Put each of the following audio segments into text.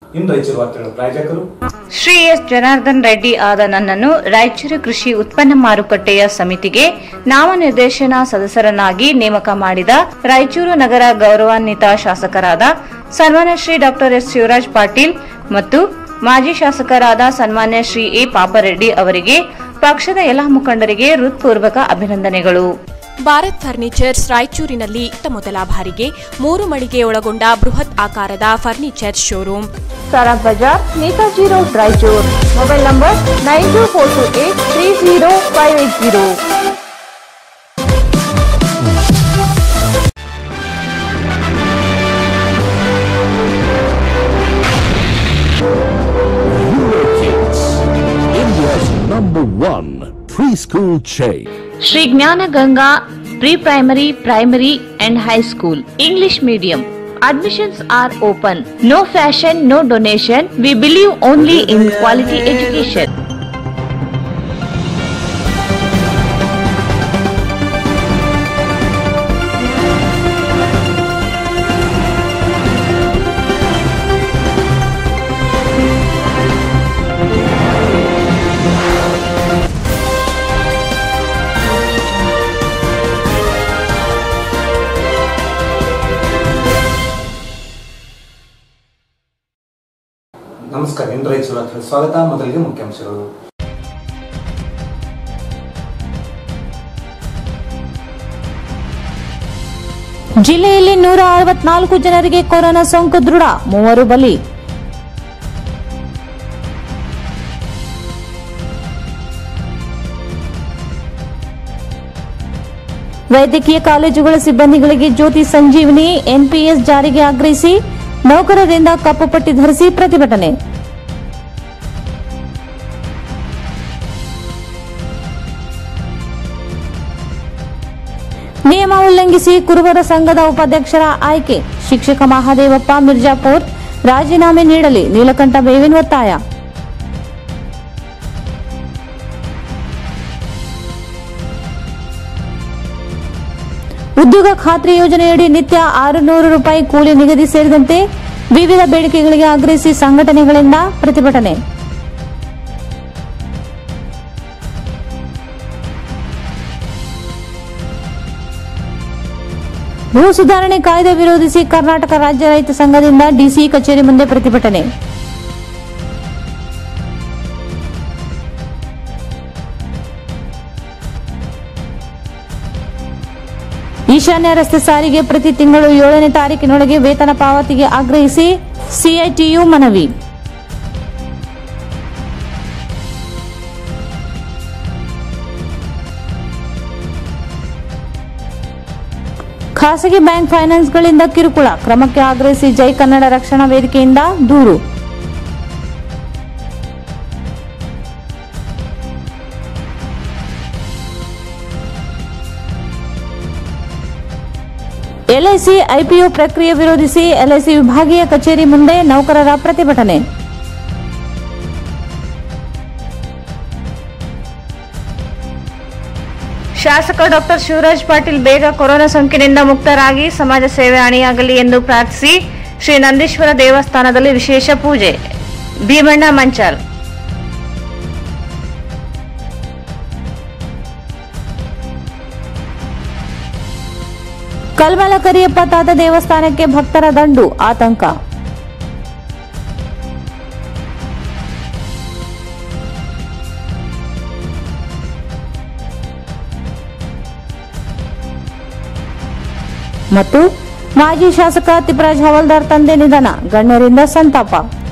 ಇಂದು ರಾಯಚೂರು ವಾರ್ತೆಗಳ ಪ್ರಾಯೋಜಕರು ಶ್ರೀ ಎಸ್ ಜನಾರ್ದನ್ ರೆಡ್ಡಿ ಆದ ನನ್ನನ್ನು ರಾಯಚೂರು ಕೃಷಿ ಉತ್ಪನ್ನ ಮಾರುಕಟ್ಟೆಯ ಸಮಿತಿಗೆ ನಾಮನಿರ್ದೇಶನ ಸದಸ್ಯರನ್ನಾಗಿ ನೇಮಕ ಮಾಡಿದ ರಾಯಚೂರು ನಗರ ಗೌರವಾನ್ವಿತ ಶಾಸಕರಾದ ಸನ್ಮಾನ್ಯ ಶ್ರೀ ಡಾಕ್ಟರ್ ಎಸ್ ಶಿವರಾಜ್ ಪಾಟೀಲ್ ಮತ್ತು ಮಾಜಿ ಶಾಸಕರಾದ ಸನ್ಮಾನ್ಯ ಶ್ರೀ ಎ ಪಾಪರೆಡ್ಡಿ ಅವರಿಗೆ ಪಕ್ಷದ ಎಲ್ಲ ಮುಖಂಡರಿಗೆ ಹೃತ್ಪೂರ್ವಕ ಅಭಿನಂದನೆಗಳು ಭಾರತ್ ಫರ್ನಿಚರ್ಸ್ ರಾಯಚೂರಿನಲ್ಲಿ ಇತ್ತ ಮೊದಲ ಬಾರಿಗೆ ಮೂರು ಮಳಿಗೆ ಒಳಗೊಂಡ ಬೃಹತ್ ಆಕಾರದ furniture showroom Sara Bazaar Netaji road Raichur mobile number nine two four two eight three zero five eight zero Kids, India's number one preschool chain. Shri Jnana Ganga pre primary primary and high school English medium admissions are open no fashion no donation we believe only in quality education ನಮಸ್ಕಾರ ಇಂದು ರಾಯಚೂರು ವಾರ್ತೆಗಳ ಸ್ವಾಗತ ಮೊದಲಿಗೆ ಮುಖ್ಯಾಂಶಗಳು ಜಿಲ್ಲೆಯಲ್ಲಿ ನೂರ ಅರವತ್ನಾಲ್ಕು ಜನರಿಗೆ ಕೊರೋನಾ ಸೋಂಕು ದೃಢ ಮೂವರು ಬಲಿ ವೈದ್ಯಕೀಯ ಕಾಲೇಜುಗಳ ಸಿಬ್ಬಂದಿಗಳಿಗೆ ಜ್ಯೋತಿ ಸಂಜೀವಿನಿ ಎನ್ಪಿಎಸ್ ಜಾರಿಗೆ ಆಗ್ರಹಿಸಿ ನೌಕರರಿಂದ ಕಪ್ಪು ಪಟ್ಟಿ ಧರಿಸಿ ಪ್ರತಿಭಟನೆ ನಿಯಮ ಉಲ್ಲಂಘಿಸಿ ಕುರುಬರ ಸಂಘದ ಉಪಾಧ್ಯಕ್ಷರ ಆಯ್ಕೆ ಶಿಕ್ಷಕ ಮಹಾದೇವಪ್ಪ ಮಿರ್ಜಾಪುರ್ ರಾಜೀನಾಮೆ ನೀಡಲಿ ನೀಲಕಂಠ ಬೇವಿನ ಒತ್ತಾಯ ಉದ್ಯೋಗ ಖಾತ್ರಿ ಯೋಜನೆಯಡಿ ನಿತ್ಯ ಆರುನೂರು ರೂಪಾಯಿ ಕೂಲಿ ನಿಗದಿ ಸೇರಿದಂತೆ ವಿವಿಧ ಬೇಡಿಕೆಗಳಿಗೆ ಆಗ್ರಹಿಸಿ ಸಂಘಟನೆಗಳಿಂದ ಪ್ರತಿಭಟನೆ ಭೂ ಸುಧಾರಣೆ ಕಾಯ್ದೆ ವಿರೋಧಿಸಿ ಕರ್ನಾಟಕ ರಾಜ್ಯ ರೈತ ಸಂಘದಿಂದ ಡಿಸಿ ಕಚೇರಿ ಮುಂದೆ ಪ್ರತಿಭಟನೆ ಈಶಾನ್ಯ ರಸ್ತೆ ಸಾರಿಗೆ ಪ್ರತಿ ತಿಂಗಳು ಏಳನೇ ತಾರೀಕಿನೊಳಗೆ ವೇತನ ಪಾವತಿಗೆ ಆಗ್ರಹಿಸಿ ಸಿಐಟಿಯು ಮನವಿ ಖಾಸಗಿ ಬ್ಯಾಂಕ್ ಫೈನಾನ್ಸ್ಗಳಿಂದ ಕಿರುಕುಳ ಕ್ರಮಕ್ಕೆ ಆಗ್ರಹಿಸಿ ಜೈ ಕನ್ನಡ ರಕ್ಷಣಾ ವೇದಿಕೆಯಿಂದ ದೂರು ಎಲ್ಐಸಿ ಐಪಿಒ ಪ್ರಕ್ರಿಯೆ ವಿರೋಧಿಸಿ ಎಲ್ಐಸಿ ವಿಭಾಗೀಯ ಕಚೇರಿ ಮುಂದೆ ನೌಕರರ ಪ್ರತಿಭಟನೆ ಶಾಸಕ ಡಾಕ್ಟರ್ ಶಿವರಾಜ್ ಪಾಟೀಲ್ ಬೇಗ ಕೊರೋನಾ ಸೋಂಕಿನಿಂದ ಮುಕ್ತರಾಗಿ ಸಮಾಜ ಸೇವೆ ಅಣಿಯಾಗಲಿ ಎಂದು ಪ್ರಾರ್ಥಿಸಿ ಶ್ರೀ ನಂದೀಶ್ವರ ದೇವಸ್ಥಾನದಲ್ಲಿ ವಿಶೇಷ ಪೂಜೆ ಭೀಮಣ್ಣ ಮಂಚಾಲ್ ಕಲ್ಮಲ ಕರಿಯಪ್ಪ ತಾತ ದೇವಸ್ಥಾನಕ್ಕೆ ಭಕ್ತರ ದಂಡು ಆತಂಕ ಮತ್ತು ಮಾಜಿ ಶಾಸಕ ತಿಪ್ಪರಾಜ್ ಹವಲ್ದಾರ್ ತಂದೆ ನಿಧನ ಗಣ್ಯರಿಂದ ಸಂತಾಪ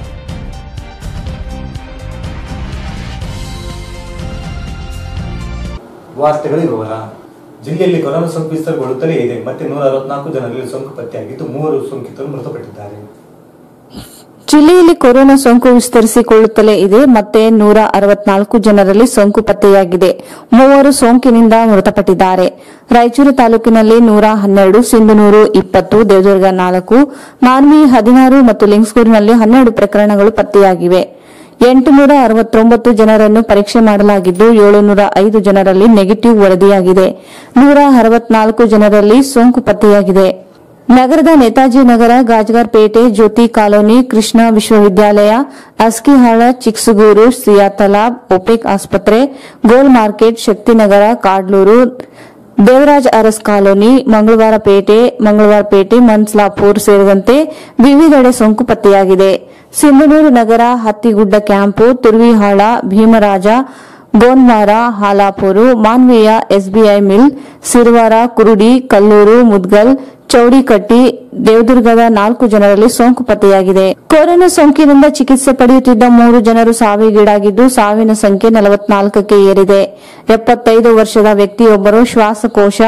ವಾರ್ತೆಗಳ ವಿವರ ಜಿಲ್ಲೆಯಲ್ಲಿ ಕೊರೋನಾ ಸೋಂಕು ವಿಸ್ತಾರಗೊಳ್ಳುತ್ತಲೇ ಇದೆ ಮತ್ತೆ ನೂರ ಅರವತ್ನಾಲ್ಕು ಜನರಲ್ಲಿ ಸೋಂಕು ಪತ್ತೆಯಾಗಿದ್ದು ಮೂವರು ಸೋಂಕಿತರು ಮೃತಪಟ್ಟಿದ್ದಾರೆ ಜಿಲ್ಲೆಯಲ್ಲಿ ಕೊರೋನಾ ಸೋಂಕು ವಿಸ್ತರಿಸಿಕೊಳ್ಳುತ್ತಲೇ ಇದೆ ಮತ್ತೆ ನೂರ ಅರವತ್ನಾಲ್ಕು ಜನರಲ್ಲಿ ಸೋಂಕು ಪತ್ತೆಯಾಗಿದೆ ಮೂವರು ಸೋಂಕಿನಿಂದ ಮೃತಪಟ್ಟಿದ್ದಾರೆ ರಾಯಚೂರು ತಾಲೂಕಿನಲ್ಲಿ ನೂರ ಹನ್ನೆರಡು ಸಿಂಧನೂರು ಇಪ್ಪತ್ತು ದೇವದುರ್ಗ ನಾಲ್ಕು ಮಾನ್ವಿ ಹದಿನಾರು ಮತ್ತು ಲಿಂಗ್ಸ್ಗೂರಿನಲ್ಲಿ ಹನ್ನೆರಡು ಪ್ರಕರಣಗಳು ಪತ್ತೆಯಾಗಿವೆ ಎಂಟುನೂರ ಅರವತ್ತೊಂಬತ್ತು ಜನರನ್ನು ಪರೀಕ್ಷೆ ಮಾಡಲಾಗಿದ್ದು ಏಳುನೂರ ಐದು ಜನರಲ್ಲಿ ನೆಗೆಟಿವ್ ವರದಿಯಾಗಿದೆ ನೂರ ಅರವತ್ನಾಲ್ಕು ಜನರಲ್ಲಿ ಸೋಂಕು ಪತ್ತೆಯಾಗಿದೆ ನಗರದ ನೇತಾಜಿ ನಗರ ಗಾಜ್ಗಾರ್ ಪೇಟೆ ಜ್ಯೋತಿ ಕಾಲೋನಿ ಕೃಷ್ಣ ವಿಶ್ವವಿದ್ಯಾಲಯ ಅಸ್ಕಿಹಾಳ ಚಿಕ್ಸುಗೂರು ಸಿಯಾ ತಲಾಬ್ ಒಪೆಕ್ ಆಸ್ಪತ್ರೆ ಗೋಲ್ ಮಾರ್ಕೆಟ್ ಶಕ್ತಿನಗರ ಕಾಡ್ಲೂರು ದೇವರಾಜ್ ಅರಸ್ ಕಾಲೋನಿ ಮಂಗಳವಾರ ಪೇಟೆ ಮಂಗಳವಾರ ಪೇಟೆ ಮನ್ಸ್ಲಾಪುರ್ ಸೇರಿದಂತೆ ವಿವಿಧೆಡೆ ಸೋಂಕು ಪತ್ತೆಯಾಗಿದೆ ಸಿಂಧನೂರು ನಗರ ಹತ್ತಿಗುಡ್ಡ ಕ್ಯಾಂಪು ತುರ್ವಿಹಾಳ ಭೀಮರಾಜ ಗೋನ್ವಾರ ಹಾಲಾಪುರು ಮಾನ್ವೀಯ ಎಸ್ಬಿಐ ಮಿಲ್ ಸಿರುವಾರ ಕುರುಡಿ ಕಲ್ಲೂರು ಮುದ್ಗಲ್ ಚೌಡಿಕಟ್ಟಿ ದೇವದುರ್ಗದ ನಾಲ್ಕು ಜನರಲ್ಲಿ ಸೋಂಕು ಪತ್ತೆಯಾಗಿದೆ ಕೊರೋನಾ ಸೋಂಕಿನಿಂದ ಚಿಕಿತ್ಸೆ ಪಡೆಯುತ್ತಿದ್ದ ಮೂರು ಜನರು ಸಾವಿಗೀಡಾಗಿದ್ದು ಸಾವಿನ ಸಂಖ್ಯೆ ನಲವತ್ನಾಲ್ಕಕ್ಕೆ ಏರಿದೆ ಎಪ್ಪತ್ತೈದು ವರ್ಷದ ವ್ಯಕ್ತಿಯೊಬ್ಬರು ಶ್ವಾಸಕೋಶ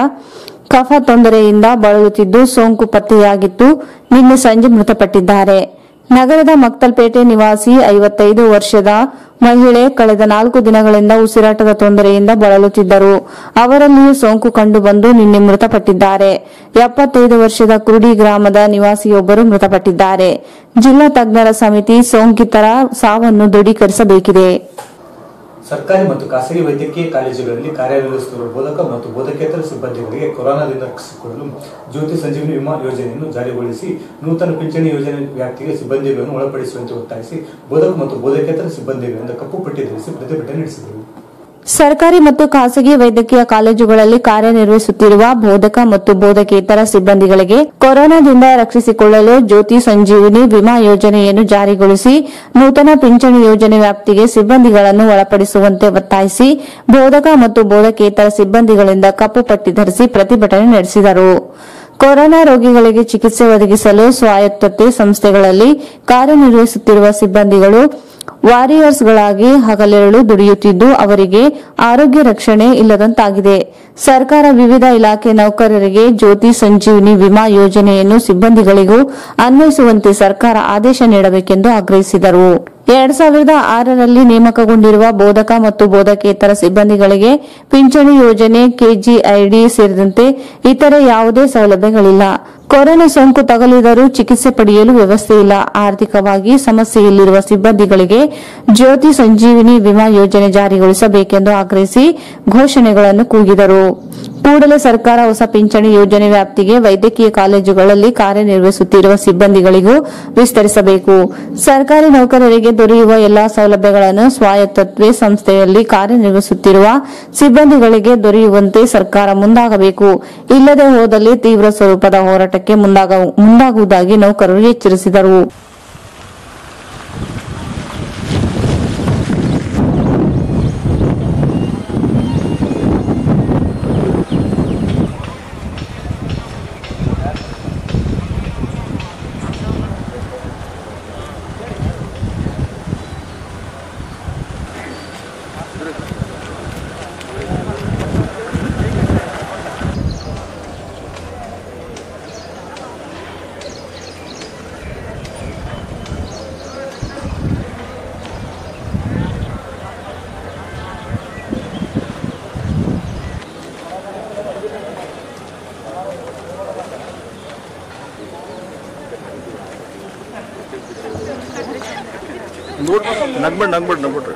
ಕಫ ತೊಂದರೆಯಿಂದ ಬಳಲುತ್ತಿದ್ದು ಸೋಂಕು ಪತ್ತೆಯಾಗಿದ್ದು ನಿನ್ನೆ ಸಂಜೆ ಮೃತಪಟ್ಟಿದ್ದಾರೆ ನಗರದ ಮಕ್ತಲ್ಪೇಟೆ ನಿವಾಸಿ ಐವತ್ತೈದು ವರ್ಷದ ಮಹಿಳೆ ಕಳೆದ ನಾಲ್ಕು ದಿನಗಳಿಂದ ಉಸಿರಾಟದ ತೊಂದರೆಯಿಂದ ಬಳಲುತ್ತಿದ್ದರು ಅವರಲ್ಲಿಯೂ ಸೋಂಕು ಕಂಡುಬಂದು ನಿನ್ನೆ ಮೃತಪಟ್ಟಿದ್ದಾರೆ ಎಪ್ಪತ್ತೈದು ವರ್ಷದ ಕುರುಡಿ ಗ್ರಾಮದ ನಿವಾಸಿಯೊಬ್ಬರು ಮೃತಪಟ್ಟಿದ್ದಾರೆ ಜಿಲ್ಲಾ ತಜ್ಞರ ಸಮಿತಿ ಸೋಂಕಿತರ ಸಾವನ್ನು ದೃಢೀಕರಿಸಬೇಕಿದೆ ಸರ್ಕಾರಿ ಮತ್ತು ಖಾಸಗಿ ವೈದ್ಯಕೀಯ ಕಾಲೇಜುಗಳಲ್ಲಿ ಕಾರ್ಯನಿರ್ವಹಿಸುತ್ತಿರುವ ಬೋಧಕ ಮತ್ತು ಬೋಧಕೇತರ ಸಿಬ್ಬಂದಿಗಳಿಗೆ ಕೊರೋನಾದಿಂದ ರಕ್ಷಿಸಿಕೊಳ್ಳಲು ಜ್ಯೋತಿ ಸಂಜೀವಿನಿ ವಿಮಾ ಯೋಜನೆಯನ್ನು ಜಾರಿಗೊಳಿಸಿ ನೂತನ ಪಿಂಚಣಿ ಯೋಜನೆ ವ್ಯಾಪ್ತಿಗೆ ಸಿಬ್ಬಂದಿಗಳನ್ನು ಒಳಪಡಿಸುವಂತೆ ಒತ್ತಾಯಿಸಿ ಬೋಧಕ ಮತ್ತು ಬೋಧಕೇತರ ಸಿಬ್ಬಂದಿಗಳಿಂದ ಕಪ್ಪು ಪಟ್ಟಿ ಧರಿಸಿ ಪ್ರತಿಭಟನೆ ನಡೆಸಿದರು ಸರ್ಕಾರಿ ಮತ್ತು ಖಾಸಗಿ ವೈದ್ಯಕೀಯ ಕಾಲೇಜುಗಳಲ್ಲಿ ಕಾರ್ಯನಿರ್ವಹಿಸುತ್ತಿರುವ ಬೋಧಕ ಮತ್ತು ಬೋಧಕೇತರ ಸಿಬ್ಬಂದಿಗಳಿಗೆ ಕೊರೋನಾದಿಂದ ರಕ್ಷಿಸಿಕೊಳ್ಳಲು ಜ್ಯೋತಿ ಸಂಜೀವಿನಿ ವಿಮಾ ಯೋಜನೆಯನ್ನು ಜಾರಿಗೊಳಿಸಿ ನೂತನ ಪಿಂಚಣಿ ಯೋಜನೆ ವ್ಯಾಪ್ತಿಗೆ ಸಿಬ್ಬಂದಿಗಳನ್ನು ಒಳಪಡಿಸುವಂತೆ ಒತ್ತಾಯಿಸಿ ಬೋಧಕ ಮತ್ತು ಬೋಧಕೇತರ ಸಿಬ್ಬಂದಿಗಳಿಂದ ಕಪ್ಪು ಪಟ್ಟಿ ಧರಿಸಿ ಪ್ರತಿಭಟನೆ ನಡೆಸಿದರು ಕೊರೋನಾ ರೋಗಿಗಳಿಗೆ ಚಿಕಿತ್ಸೆ ಒದಗಿಸಲು ಸ್ವಾಯತ್ತತೆ ಸಂಸ್ಥೆಗಳಲ್ಲಿ ಕಾರ್ಯನಿರ್ವಹಿಸುತ್ತಿರುವ ಸಿಬ್ಬಂದಿಗಳು ವಾರಿಯರ್ಸ್ಗಳಾಗಿ ಹಗಲಿರುಳು ದುಡಿಯುತ್ತಿದ್ದು ಅವರಿಗೆ ಆರೋಗ್ಯ ರಕ್ಷಣೆ ಇಲ್ಲದಂತಾಗಿದೆ ಸರ್ಕಾರ ವಿವಿಧ ಇಲಾಖೆ ನೌಕರರಿಗೆ ಜ್ಯೋತಿ ಸಂಜೀವಿನಿ ವಿಮಾ ಯೋಜನೆಯನ್ನು ಸಿಬ್ಬಂದಿಗಳಿಗೂ ಅನ್ವಯಿಸುವಂತೆ ಸರ್ಕಾರ ಆದೇಶ ನೀಡಬೇಕೆಂದು ಆಗ್ರಹಿಸಿದರು ಎರಡ್ ಸಾವಿರದ ಆರರಲ್ಲಿ ನೇಮಕಗೊಂಡಿರುವ ಬೋಧಕ ಮತ್ತು ಬೋಧಕೇತರ ಸಿಬ್ಬಂದಿಗಳಿಗೆ ಪಿಂಚಣಿ ಯೋಜನೆ ಕೆಜಿಐಡಿ ಸೇರಿದಂತೆ ಇತರೆ ಯಾವುದೇ ಸೌಲಭ್ಯಗಳಿಲ್ಲ ಕೊರೋನಾ ಸೋಂಕು ತಗುಲಿದರೂ ಚಿಕಿತ್ಸೆ ಪಡೆಯಲು ವ್ಯವಸ್ಥೆ ಇಲ್ಲ ಆರ್ಥಿಕವಾಗಿ ಸಮಸ್ಯೆಯಲ್ಲಿರುವ ಸಿಬ್ಬಂದಿಗಳಿಗೆ ಜ್ಯೋತಿ ಸಂಜೀವಿನಿ ವಿಮಾ ಯೋಜನೆ ಜಾರಿಗೊಳಿಸಬೇಕೆಂದು ಆಗ್ರಹಿಸಿ ಘೋಷಣೆಗಳನ್ನು ಕೂಗಿದರು ಕೂಡಲೇ ಸರ್ಕಾರ ಹೊಸ ಪಿಂಚಣಿ ಯೋಜನೆ ವ್ಯಾಪ್ತಿಗೆ ವೈದ್ಯಕೀಯ ಕಾಲೇಜುಗಳಲ್ಲಿ ಕಾರ್ಯನಿರ್ವಹಿಸುತ್ತಿರುವ ಸಿಬ್ಬಂದಿಗಳಿಗೂ ವಿಸ್ತರಿಸಬೇಕು ಸರ್ಕಾರಿ ನೌಕರರಿಗೆ ದೊರೆಯುವ ಎಲ್ಲಾ ಸೌಲಭ್ಯಗಳನ್ನು ಸ್ವಾಯತ್ತತ್ವೆ ಸಂಸ್ಥೆಯಲ್ಲಿ ಕಾರ್ಯನಿರ್ವಹಿಸುತ್ತಿರುವ ಸಿಬ್ಬಂದಿಗಳಿಗೆ ದೊರೆಯುವಂತೆ ಸರ್ಕಾರ ಮುಂದಾಗಬೇಕು ಇಲ್ಲದೆ ಹೋದಲ್ಲಿ ತೀವ್ರ ಸ್ವರೂಪದ ಹೋರಾಟಕ್ಕೆ ಮುಂದಾಗ- ಮುಂದಾಗುವುದಾಗಿ ನೌಕರರು ಎಚ್ಚರಿಸಿದರು ನಗ್ಬೇಡ ನಗ್ಬೇಡ ನಗ್ಬಿಡ್ರಿ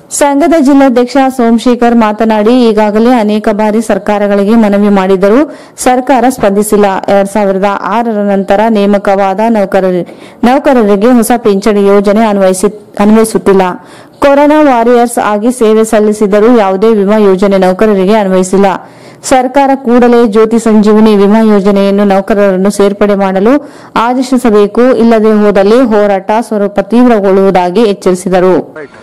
ಸಂಘದ ಜಿಲ್ಲಾಧ್ಯಕ್ಷ ಸೋಮಶೇಖರ್ ಮಾತನಾಡಿ ಈಗಾಗಲೇ ಅನೇಕ ಬಾರಿ ಸರ್ಕಾರಗಳಿಗೆ ಮನವಿ ಮಾಡಿದರೂ ಸರ್ಕಾರ ಸ್ಪಂದಿಸಿಲ್ಲ ಎರಡ್ ಸಾವಿರದ ಆರರ ನಂತರ ನೇಮಕವಾದ ನೌಕರರಿ- ನೌಕರರಿಗೆ ಹೊಸ ಪಿಂಚಣಿ ಯೋಜನೆ ಅನ್ವಯಿಸಿ- ಅನ್ವಯಿಸುತ್ತಿಲ್ಲ ಕೊರೋನಾ ವಾರಿಯರ್ಸ್ ಆಗಿ ಸೇವೆ ಸಲ್ಲಿಸಿದರೂ ಯಾವುದೇ ವಿಮಾ ಯೋಜನೆ ನೌಕರರಿಗೆ ಅನ್ವಯಿಸಿಲ್ಲ ಸರ್ಕಾರ ಕೂಡಲೇ ಜ್ಯೋತಿ ಸಂಜೀವಿನಿ ವಿಮಾ ಯೋಜನೆಯನ್ನು ನೌಕರರನ್ನು ಸೇರ್ಪಡೆ ಮಾಡಲು ಆದೇಶಿಸಬೇಕು ಇಲ್ಲದೆ ಹೋದಲ್ಲಿ ಹೋರಾಟ ಸ್ವರೂಪ ತೀವ್ರಗೊಳ್ಳುವುದಾಗಿ ಎಚ್ಚರಿಸಿದರು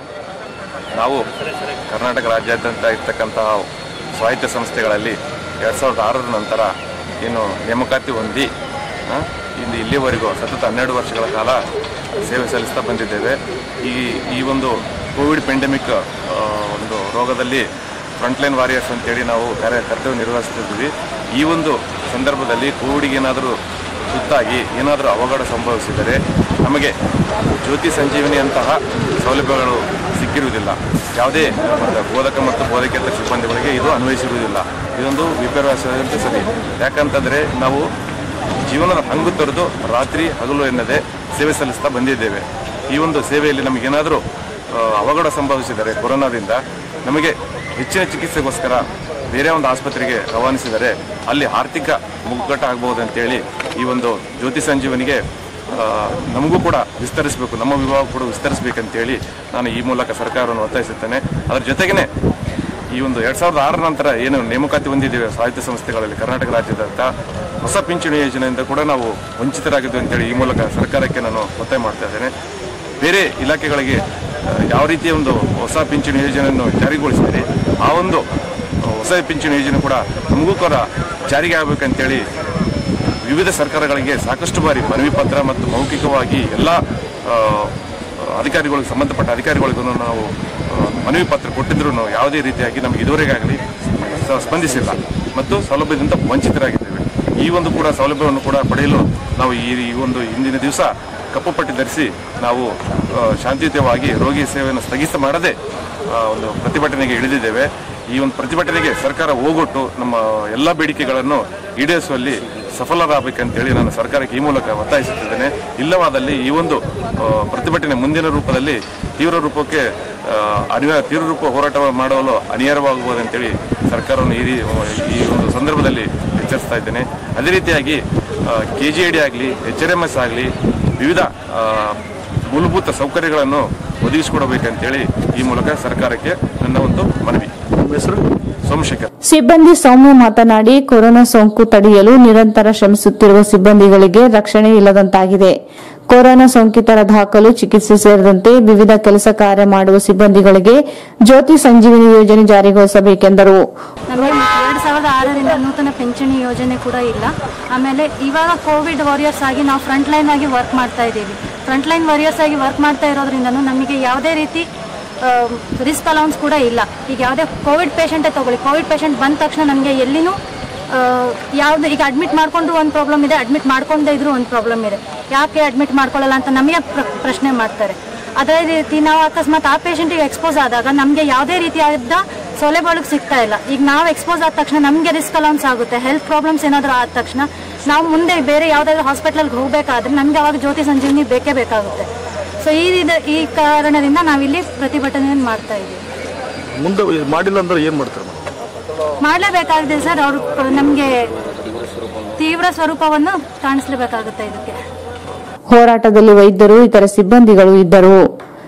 ನಾವು ಕರ್ನಾಟಕ ರಾಜ್ಯಾದ್ಯಂತ ಇರ್ತಕ್ಕಂತಹ ಸ್ವಾಯತ್ತ ಸಂಸ್ಥೆಗಳಲ್ಲಿ ಎರಡು ಸಾವಿರದ ಆರರ ನಂತರ ಏನು ನೇಮಕಾತಿ ಹೊಂದಿ ಆ, ಇಂದು ಇಲ್ಲಿವರೆಗೂ ಸತತ ಹನ್ನೆರಡು ವರ್ಷಗಳ ಕಾಲ ಸೇವೆ ಸಲ್ಲಿಸ್ತಾ ಬಂದಿದ್ದೇವೆ ಈ ಈ ಒಂದು ಕೋವಿಡ್ ಪೆಂಡೆಮಿಕ್ ಒಂದು ರೋಗದಲ್ಲಿ ಫ್ರಂಟ್ಲೈನ್ ವಾರಿಯರ್ಸ್ ಅಂತೇಳಿ ನಾವು ಕಾರ್ಯ ಕರ್ತವ್ಯ ನಿರ್ವಹಿಸ್ತಿದ್ವಿ ಈ ಒಂದು ಸಂದರ್ಭದಲ್ಲಿ ಕೋವಿಡ್ಗೆ ಏನಾದರೂ ತುತ್ತಾಗಿ ಏನಾದರೂ ಅವಘಡ ಸಂಭವಿಸಿದರೆ ನಮಗೆ ಜ್ಯೋತಿ ಸಂಜೀವಿನಿ ಅಂತಹ ಸೌಲಭ್ಯಗಳು ಸಿಕ್ಕಿರುವುದಿಲ್ಲ ಯಾವುದೇ ಮತ್ತು ಬೋಧಕ ಮತ್ತು ಬೋಧಕೇತರ ಸಿಬ್ಬಂದಿಗಳಿಗೆ ಇದು ಅನ್ವಯಿಸಿರುವುದಿಲ್ಲ ಇದೊಂದು ವಿಪರ್ಯಾಸದಂತೆ ಸರಿ ಯಾಕಂತಂದರೆ ನಾವು ಜೀವನದ ಹಂಗು ತೊರೆದು ರಾತ್ರಿ ಹಗಲು ಎನ್ನದೆ ಸೇವೆ ಸಲ್ಲಿಸ್ತಾ ಬಂದಿದ್ದೇವೆ ಈ ಒಂದು ಸೇವೆಯಲ್ಲಿ ನಮಗೇನಾದರೂ ಆ, ಅವಘಡ ಸಂಭವಿಸಿದರೆ ಕೊರೋನಾದಿಂದ ನಮಗೆ ಹೆಚ್ಚಿನ ಚಿಕಿತ್ಸೆಗೋಸ್ಕರ ಬೇರೆ ಒಂದು ಆಸ್ಪತ್ರೆಗೆ ರವಾನಿಸಿದರೆ ಅಲ್ಲಿ ಆರ್ಥಿಕ ಮುಗ್ಗಟ್ಟ ಆಗ್ಬೋದು ಅಂತೇಳಿ ಈ ಒಂದು ಜ್ಯೋತಿ ಸಂಜೀವನಿಗೆ ಆ, ನಮಗೂ ಕೂಡ ವಿಸ್ತರಿಸಬೇಕು ನಮ್ಮ ವಿಭಾಗ ಕೂಡ ವಿಸ್ತರಿಸಬೇಕಂತೇಳಿ ನಾನು ಈ ಮೂಲಕ ಸರ್ಕಾರವನ್ನು ಒತ್ತಾಯಿಸುತ್ತೇನೆ ಅದರ ಜೊತೆಗೇನೆ ಈ ಒಂದು ಎರಡ್ ಸಾವಿರದ ಆರರ ನಂತರ ಏನು ನೇಮಕಾತಿ ಹೊಂದಿದ್ದೇವೆ ಸಾಹಿತ್ಯ ಸಂಸ್ಥೆಗಳಲ್ಲಿ ಕರ್ನಾಟಕ ರಾಜ್ಯದಂತ ಹೊಸ ಪಿಂಚಣಿ ಯೋಜನೆಯಿಂದ ಕೂಡ ನಾವು ವಂಚಿತರಾಗಿದ್ದೇವೆ ಅಂತೇಳಿ ಈ ಮೂಲಕ ಸರ್ಕಾರಕ್ಕೆ ನಾನು ಒತ್ತಾಯ ಮಾಡ್ತಾ ಇದ್ದೇನೆ ಬೇರೆ ಇಲಾಖೆಗಳಿಗೆ ಆ, ಯಾವ ರೀತಿಯ ಒಂದು ಹೊಸ ಪಿಂಚಣಿ ಯೋಜನೆಯನ್ನು ಜಾರಿಗೊಳಿಸಿದರೆ ಆ ಒಂದು ಆ, ಹೊಸ ಪಿಂಚಣಿ ಯೋಜನೆ ಕೂಡ ನಮಗೂ ಕೂಡ ಜಾರಿಗೆ ಆಗಬೇಕಂತೇಳಿ ವಿವಿಧ ಸರ್ಕಾರಗಳಿಗೆ ಸಾಕಷ್ಟು ಬಾರಿ ಮನವಿ ಪತ್ರ ಮತ್ತು ಮೌಖಿಕವಾಗಿ ಎಲ್ಲ ಆ, ಅಧಿಕಾರಿಗಳಿಗೆ ಸಂಬಂಧಪಟ್ಟ ಅಧಿಕಾರಿಗಳಿಗೂ ನಾವು ಆ, ಮನವಿ ಪತ್ರ ಕೊಟ್ಟಿದ್ರು ಯಾವುದೇ ರೀತಿಯಾಗಿ ನಮಗೆ ಇದುವರೆಗಾಗಲಿ ಸ- ಸ್ಪಂದಿಸಿಲ್ಲ ಮತ್ತು ಸೌಲಭ್ಯದಿಂದ ವಂಚಿತರಾಗಿದ್ದೇವೆ ಈ ಒಂದು ಕೂಡ ಸೌಲಭ್ಯವನ್ನು ಕೂಡ ಪಡೆಯಲು ನಾವು ಈ ಈ ಒಂದು ಇಂದಿನ ದಿವಸ ಕಪ್ಪು ಪಟ್ಟಿ ಧರಿಸಿ ನಾವು ಆ, ಶಾಂತಿಯುತವಾಗಿ ರೋಗಿ ಸೇವೆಯನ್ನು ಸ್ಥಗಿತ ಮಾಡದೆ ಆ, ಒಂದು ಪ್ರತಿಭಟನೆಗೆ ಇಳಿದಿದ್ದೇವೆ ಈ ಒಂದು ಪ್ರತಿಭಟನೆಗೆ ಸರ್ಕಾರ ಹೋಗೊಟ್ಟು ನಮ್ಮ ಎಲ್ಲ ಬೇಡಿಕೆಗಳನ್ನು ಈಡೇರಿಸುವಲ್ಲಿ ಸಫಲರಾಗಬೇಕಂತೇಳಿ ನಾನು ಸರ್ಕಾರಕ್ಕೆ ಈ ಮೂಲಕ ಒತ್ತಾಯಿಸುತ್ತಿದ್ದೇನೆ ಇಲ್ಲವಾದಲ್ಲಿ ಈ ಒಂದು ಆ, ಪ್ರತಿಭಟನೆ ಮುಂದಿನ ರೂಪದಲ್ಲಿ ತೀವ್ರ ರೂಪಕ್ಕೆ ಆ, ಅನಿವಾರ್ಯ ತೀವ್ರ ರೂಪ ಹೋರಾಟ ಮಾಡಲು ಅನಿವಾರ್ಯವಾಗಬಹುದಂತೇಳಿ ಸರ್ಕಾರವನ್ನು ಈ ರೀ- ಈ ಒಂದು ಸಂದರ್ಭದಲ್ಲಿ ಎಚ್ಚರಿಸ್ತಾ ಇದ್ದೇನೆ ಅದೇ ರೀತಿಯಾಗಿ ಕೆ ಜಿ ಐ ಡಿ ಆಗಲಿ ಎಚ್ ಆರ್ ಎಮ್ ಎಸ್ ಆಗಲಿ ವಿವಿಧ ಆ, ಮೂಲಭೂತ ಸೌಕರ್ಯಗಳನ್ನು ಒದಗಿಸಿಕೊಡಬೇಕಂತೇಳಿ ಈ ಮೂಲಕ ಸರ್ಕಾರಕ್ಕೆ ನನ್ನ ಒಂದು ಮನವಿ ಹೆಸರು ಸೋಮಶೇಖರ್ ಸಿಬ್ಬಂದಿ ಸೌಮ್ಯ ಮಾತನಾಡಿ ಕೊರೋನಾ ಸೋಂಕು ತಡೆಯಲು ನಿರಂತರ ಶ್ರಮಿಸುತ್ತಿರುವ ಸಿಬ್ಬಂದಿಗಳಿಗೆ ರಕ್ಷಣೆ ಇಲ್ಲದಂತಾಗಿದೆ ಕೊರೋನಾ ಸೋಂಕಿತರ ದಾಖಲು ಚಿಕಿತ್ಸೆ ಸೇರಿದಂತೆ ವಿವಿಧ ಕೆಲಸ ಕಾರ್ಯ ಮಾಡುವ ಸಿಬ್ಬಂದಿಗಳಿಗೆ ಜ್ಯೋತಿ ಸಂಜೀವಿನಿ ಯೋಜನೆ ಜಾರಿಗೊಳಿಸಬೇಕೆಂದರು ನಮಗೆ ಎರಡು ಸಾವಿರದ ಆರರಿಂದ ನೂತನ ಪಿಂಚಣಿ ಯೋಜನೆ ಕೂಡ ಇಲ್ಲ ಆಮೇಲೆ ಇವಾಗ ಕೋವಿಡ್ ವಾರಿಯರ್ಸ್ ಆಗಿ ನಾವು ಫ್ರಂಟ್ ಲೈನ್ ಆಗಿ ವರ್ಕ್ ಮಾಡ್ತಾ ಇದ್ದೀವಿ ಫ್ರಂಟ್ ಲೈನ್ ವಾರಿಯರ್ಸ್ ಆಗಿ ವರ್ಕ್ ಮಾಡ್ತಾ ಇರೋದ್ರಿಂದನೂ ನಮಗೆ ಯಾವುದೇ ರೀತಿ ರಿಸ್ಕ್ ಅಲೌನ್ಸ್ ಕೂಡ ಇಲ್ಲ ಈಗ ಯಾವುದೇ ಕೋವಿಡ್ ಪೇಷಂಟೇ ತಗೊಳ್ಳಿ ಕೋವಿಡ್ ಪೇಷಂಟ್ ಬಂದ ತಕ್ಷಣ ನಮಗೆ ಎಲ್ಲಿನೂ ಯಾವುದು ಈಗ ಅಡ್ಮಿಟ್ ಮಾಡ್ಕೊಂಡು ಒಂದು ಪ್ರಾಬ್ಲಮ್ ಇದೆ ಅಡ್ಮಿಟ್ ಮಾಡ್ಕೊಂಡೇ ಇದ್ರು ಒಂದು ಪ್ರಾಬ್ಲಮ್ ಇದೆ ಯಾಕೆ ಅಡ್ಮಿಟ್ ಮಾಡ್ಕೊಳ್ಳಲ್ಲ ಅಂತ ನಮಗೆ ಪ್ರ- ಪ್ರಶ್ನೆ ಮಾಡ್ತಾರೆ ಅದೇ ರೀತಿ ನಾವು ಅಕಸ್ಮಾತ್ ಆ ಪೇಷಂಟಿಗೆ ಎಕ್ಸ್ಪೋಸ್ ಆದಾಗ ನಮಗೆ ಯಾವುದೇ ರೀತಿಯಾದ ಸೌಲಭ್ಯಗಳು ಸಿಗ್ತಾ ಇಲ್ಲ ಈಗ ನಾವು ಎಕ್ಸ್ಪೋಸ್ ಆದ ತಕ್ಷಣ ನಮಗೆ ರಿಸ್ಕ್ ಅಲೌನ್ಸ್ ಆಗುತ್ತೆ ಹೆಲ್ತ್ ಪ್ರಾಬ್ಲಮ್ಸ್ ಏನಾದರೂ ಆದ ತಕ್ಷಣ ನಾವು ಮುಂದೆ ಬೇರೆ ಯಾವುದಾದ್ರೂ ಹಾಸ್ಪಿಟ್ಲಲ್ಲಿ ಹೋಗಬೇಕಾದ್ರೆ ನಮಗೆ ಅವಾಗ ಜ್ಯೋತಿ ಸಂಜೀವಿನಿ ಬೇಕೇ ಬೇಕಾಗುತ್ತೆ ಸೊ ಈ ರೀತಿ- ಈ ಕಾರಣದಿಂದ ನಾವಿಲ್ಲಿ ಪ್ರತಿಭಟನೆಯನ್ನು ಮಾಡ್ತಾ ಇದ್ದೀವಿ ಮುಂದೆ ಇದ್ ಮಾಡಿಲ್ಲ ಅಂದ್ರೆ ಏನು ಮಾಡ್ತಾರೆ ಮತ್ತೆ? ಮಾಡಲೇಬೇಕಾಗಿದೆ ಸರ್ ಅವರು ನಮಗೆ ತೀವ್ರ ಸ್ವರೂಪವನ್ನು ಕಾಣಿಸ್ಲೇಬೇಕಾಗುತ್ತೆ ಇದಕ್ಕೆ ಹೋರಾಟದಲ್ಲಿ ವೈದ್ಯರು ಇತರ ಸಿಬ್ಬಂದಿಗಳು ಇದ್ದರು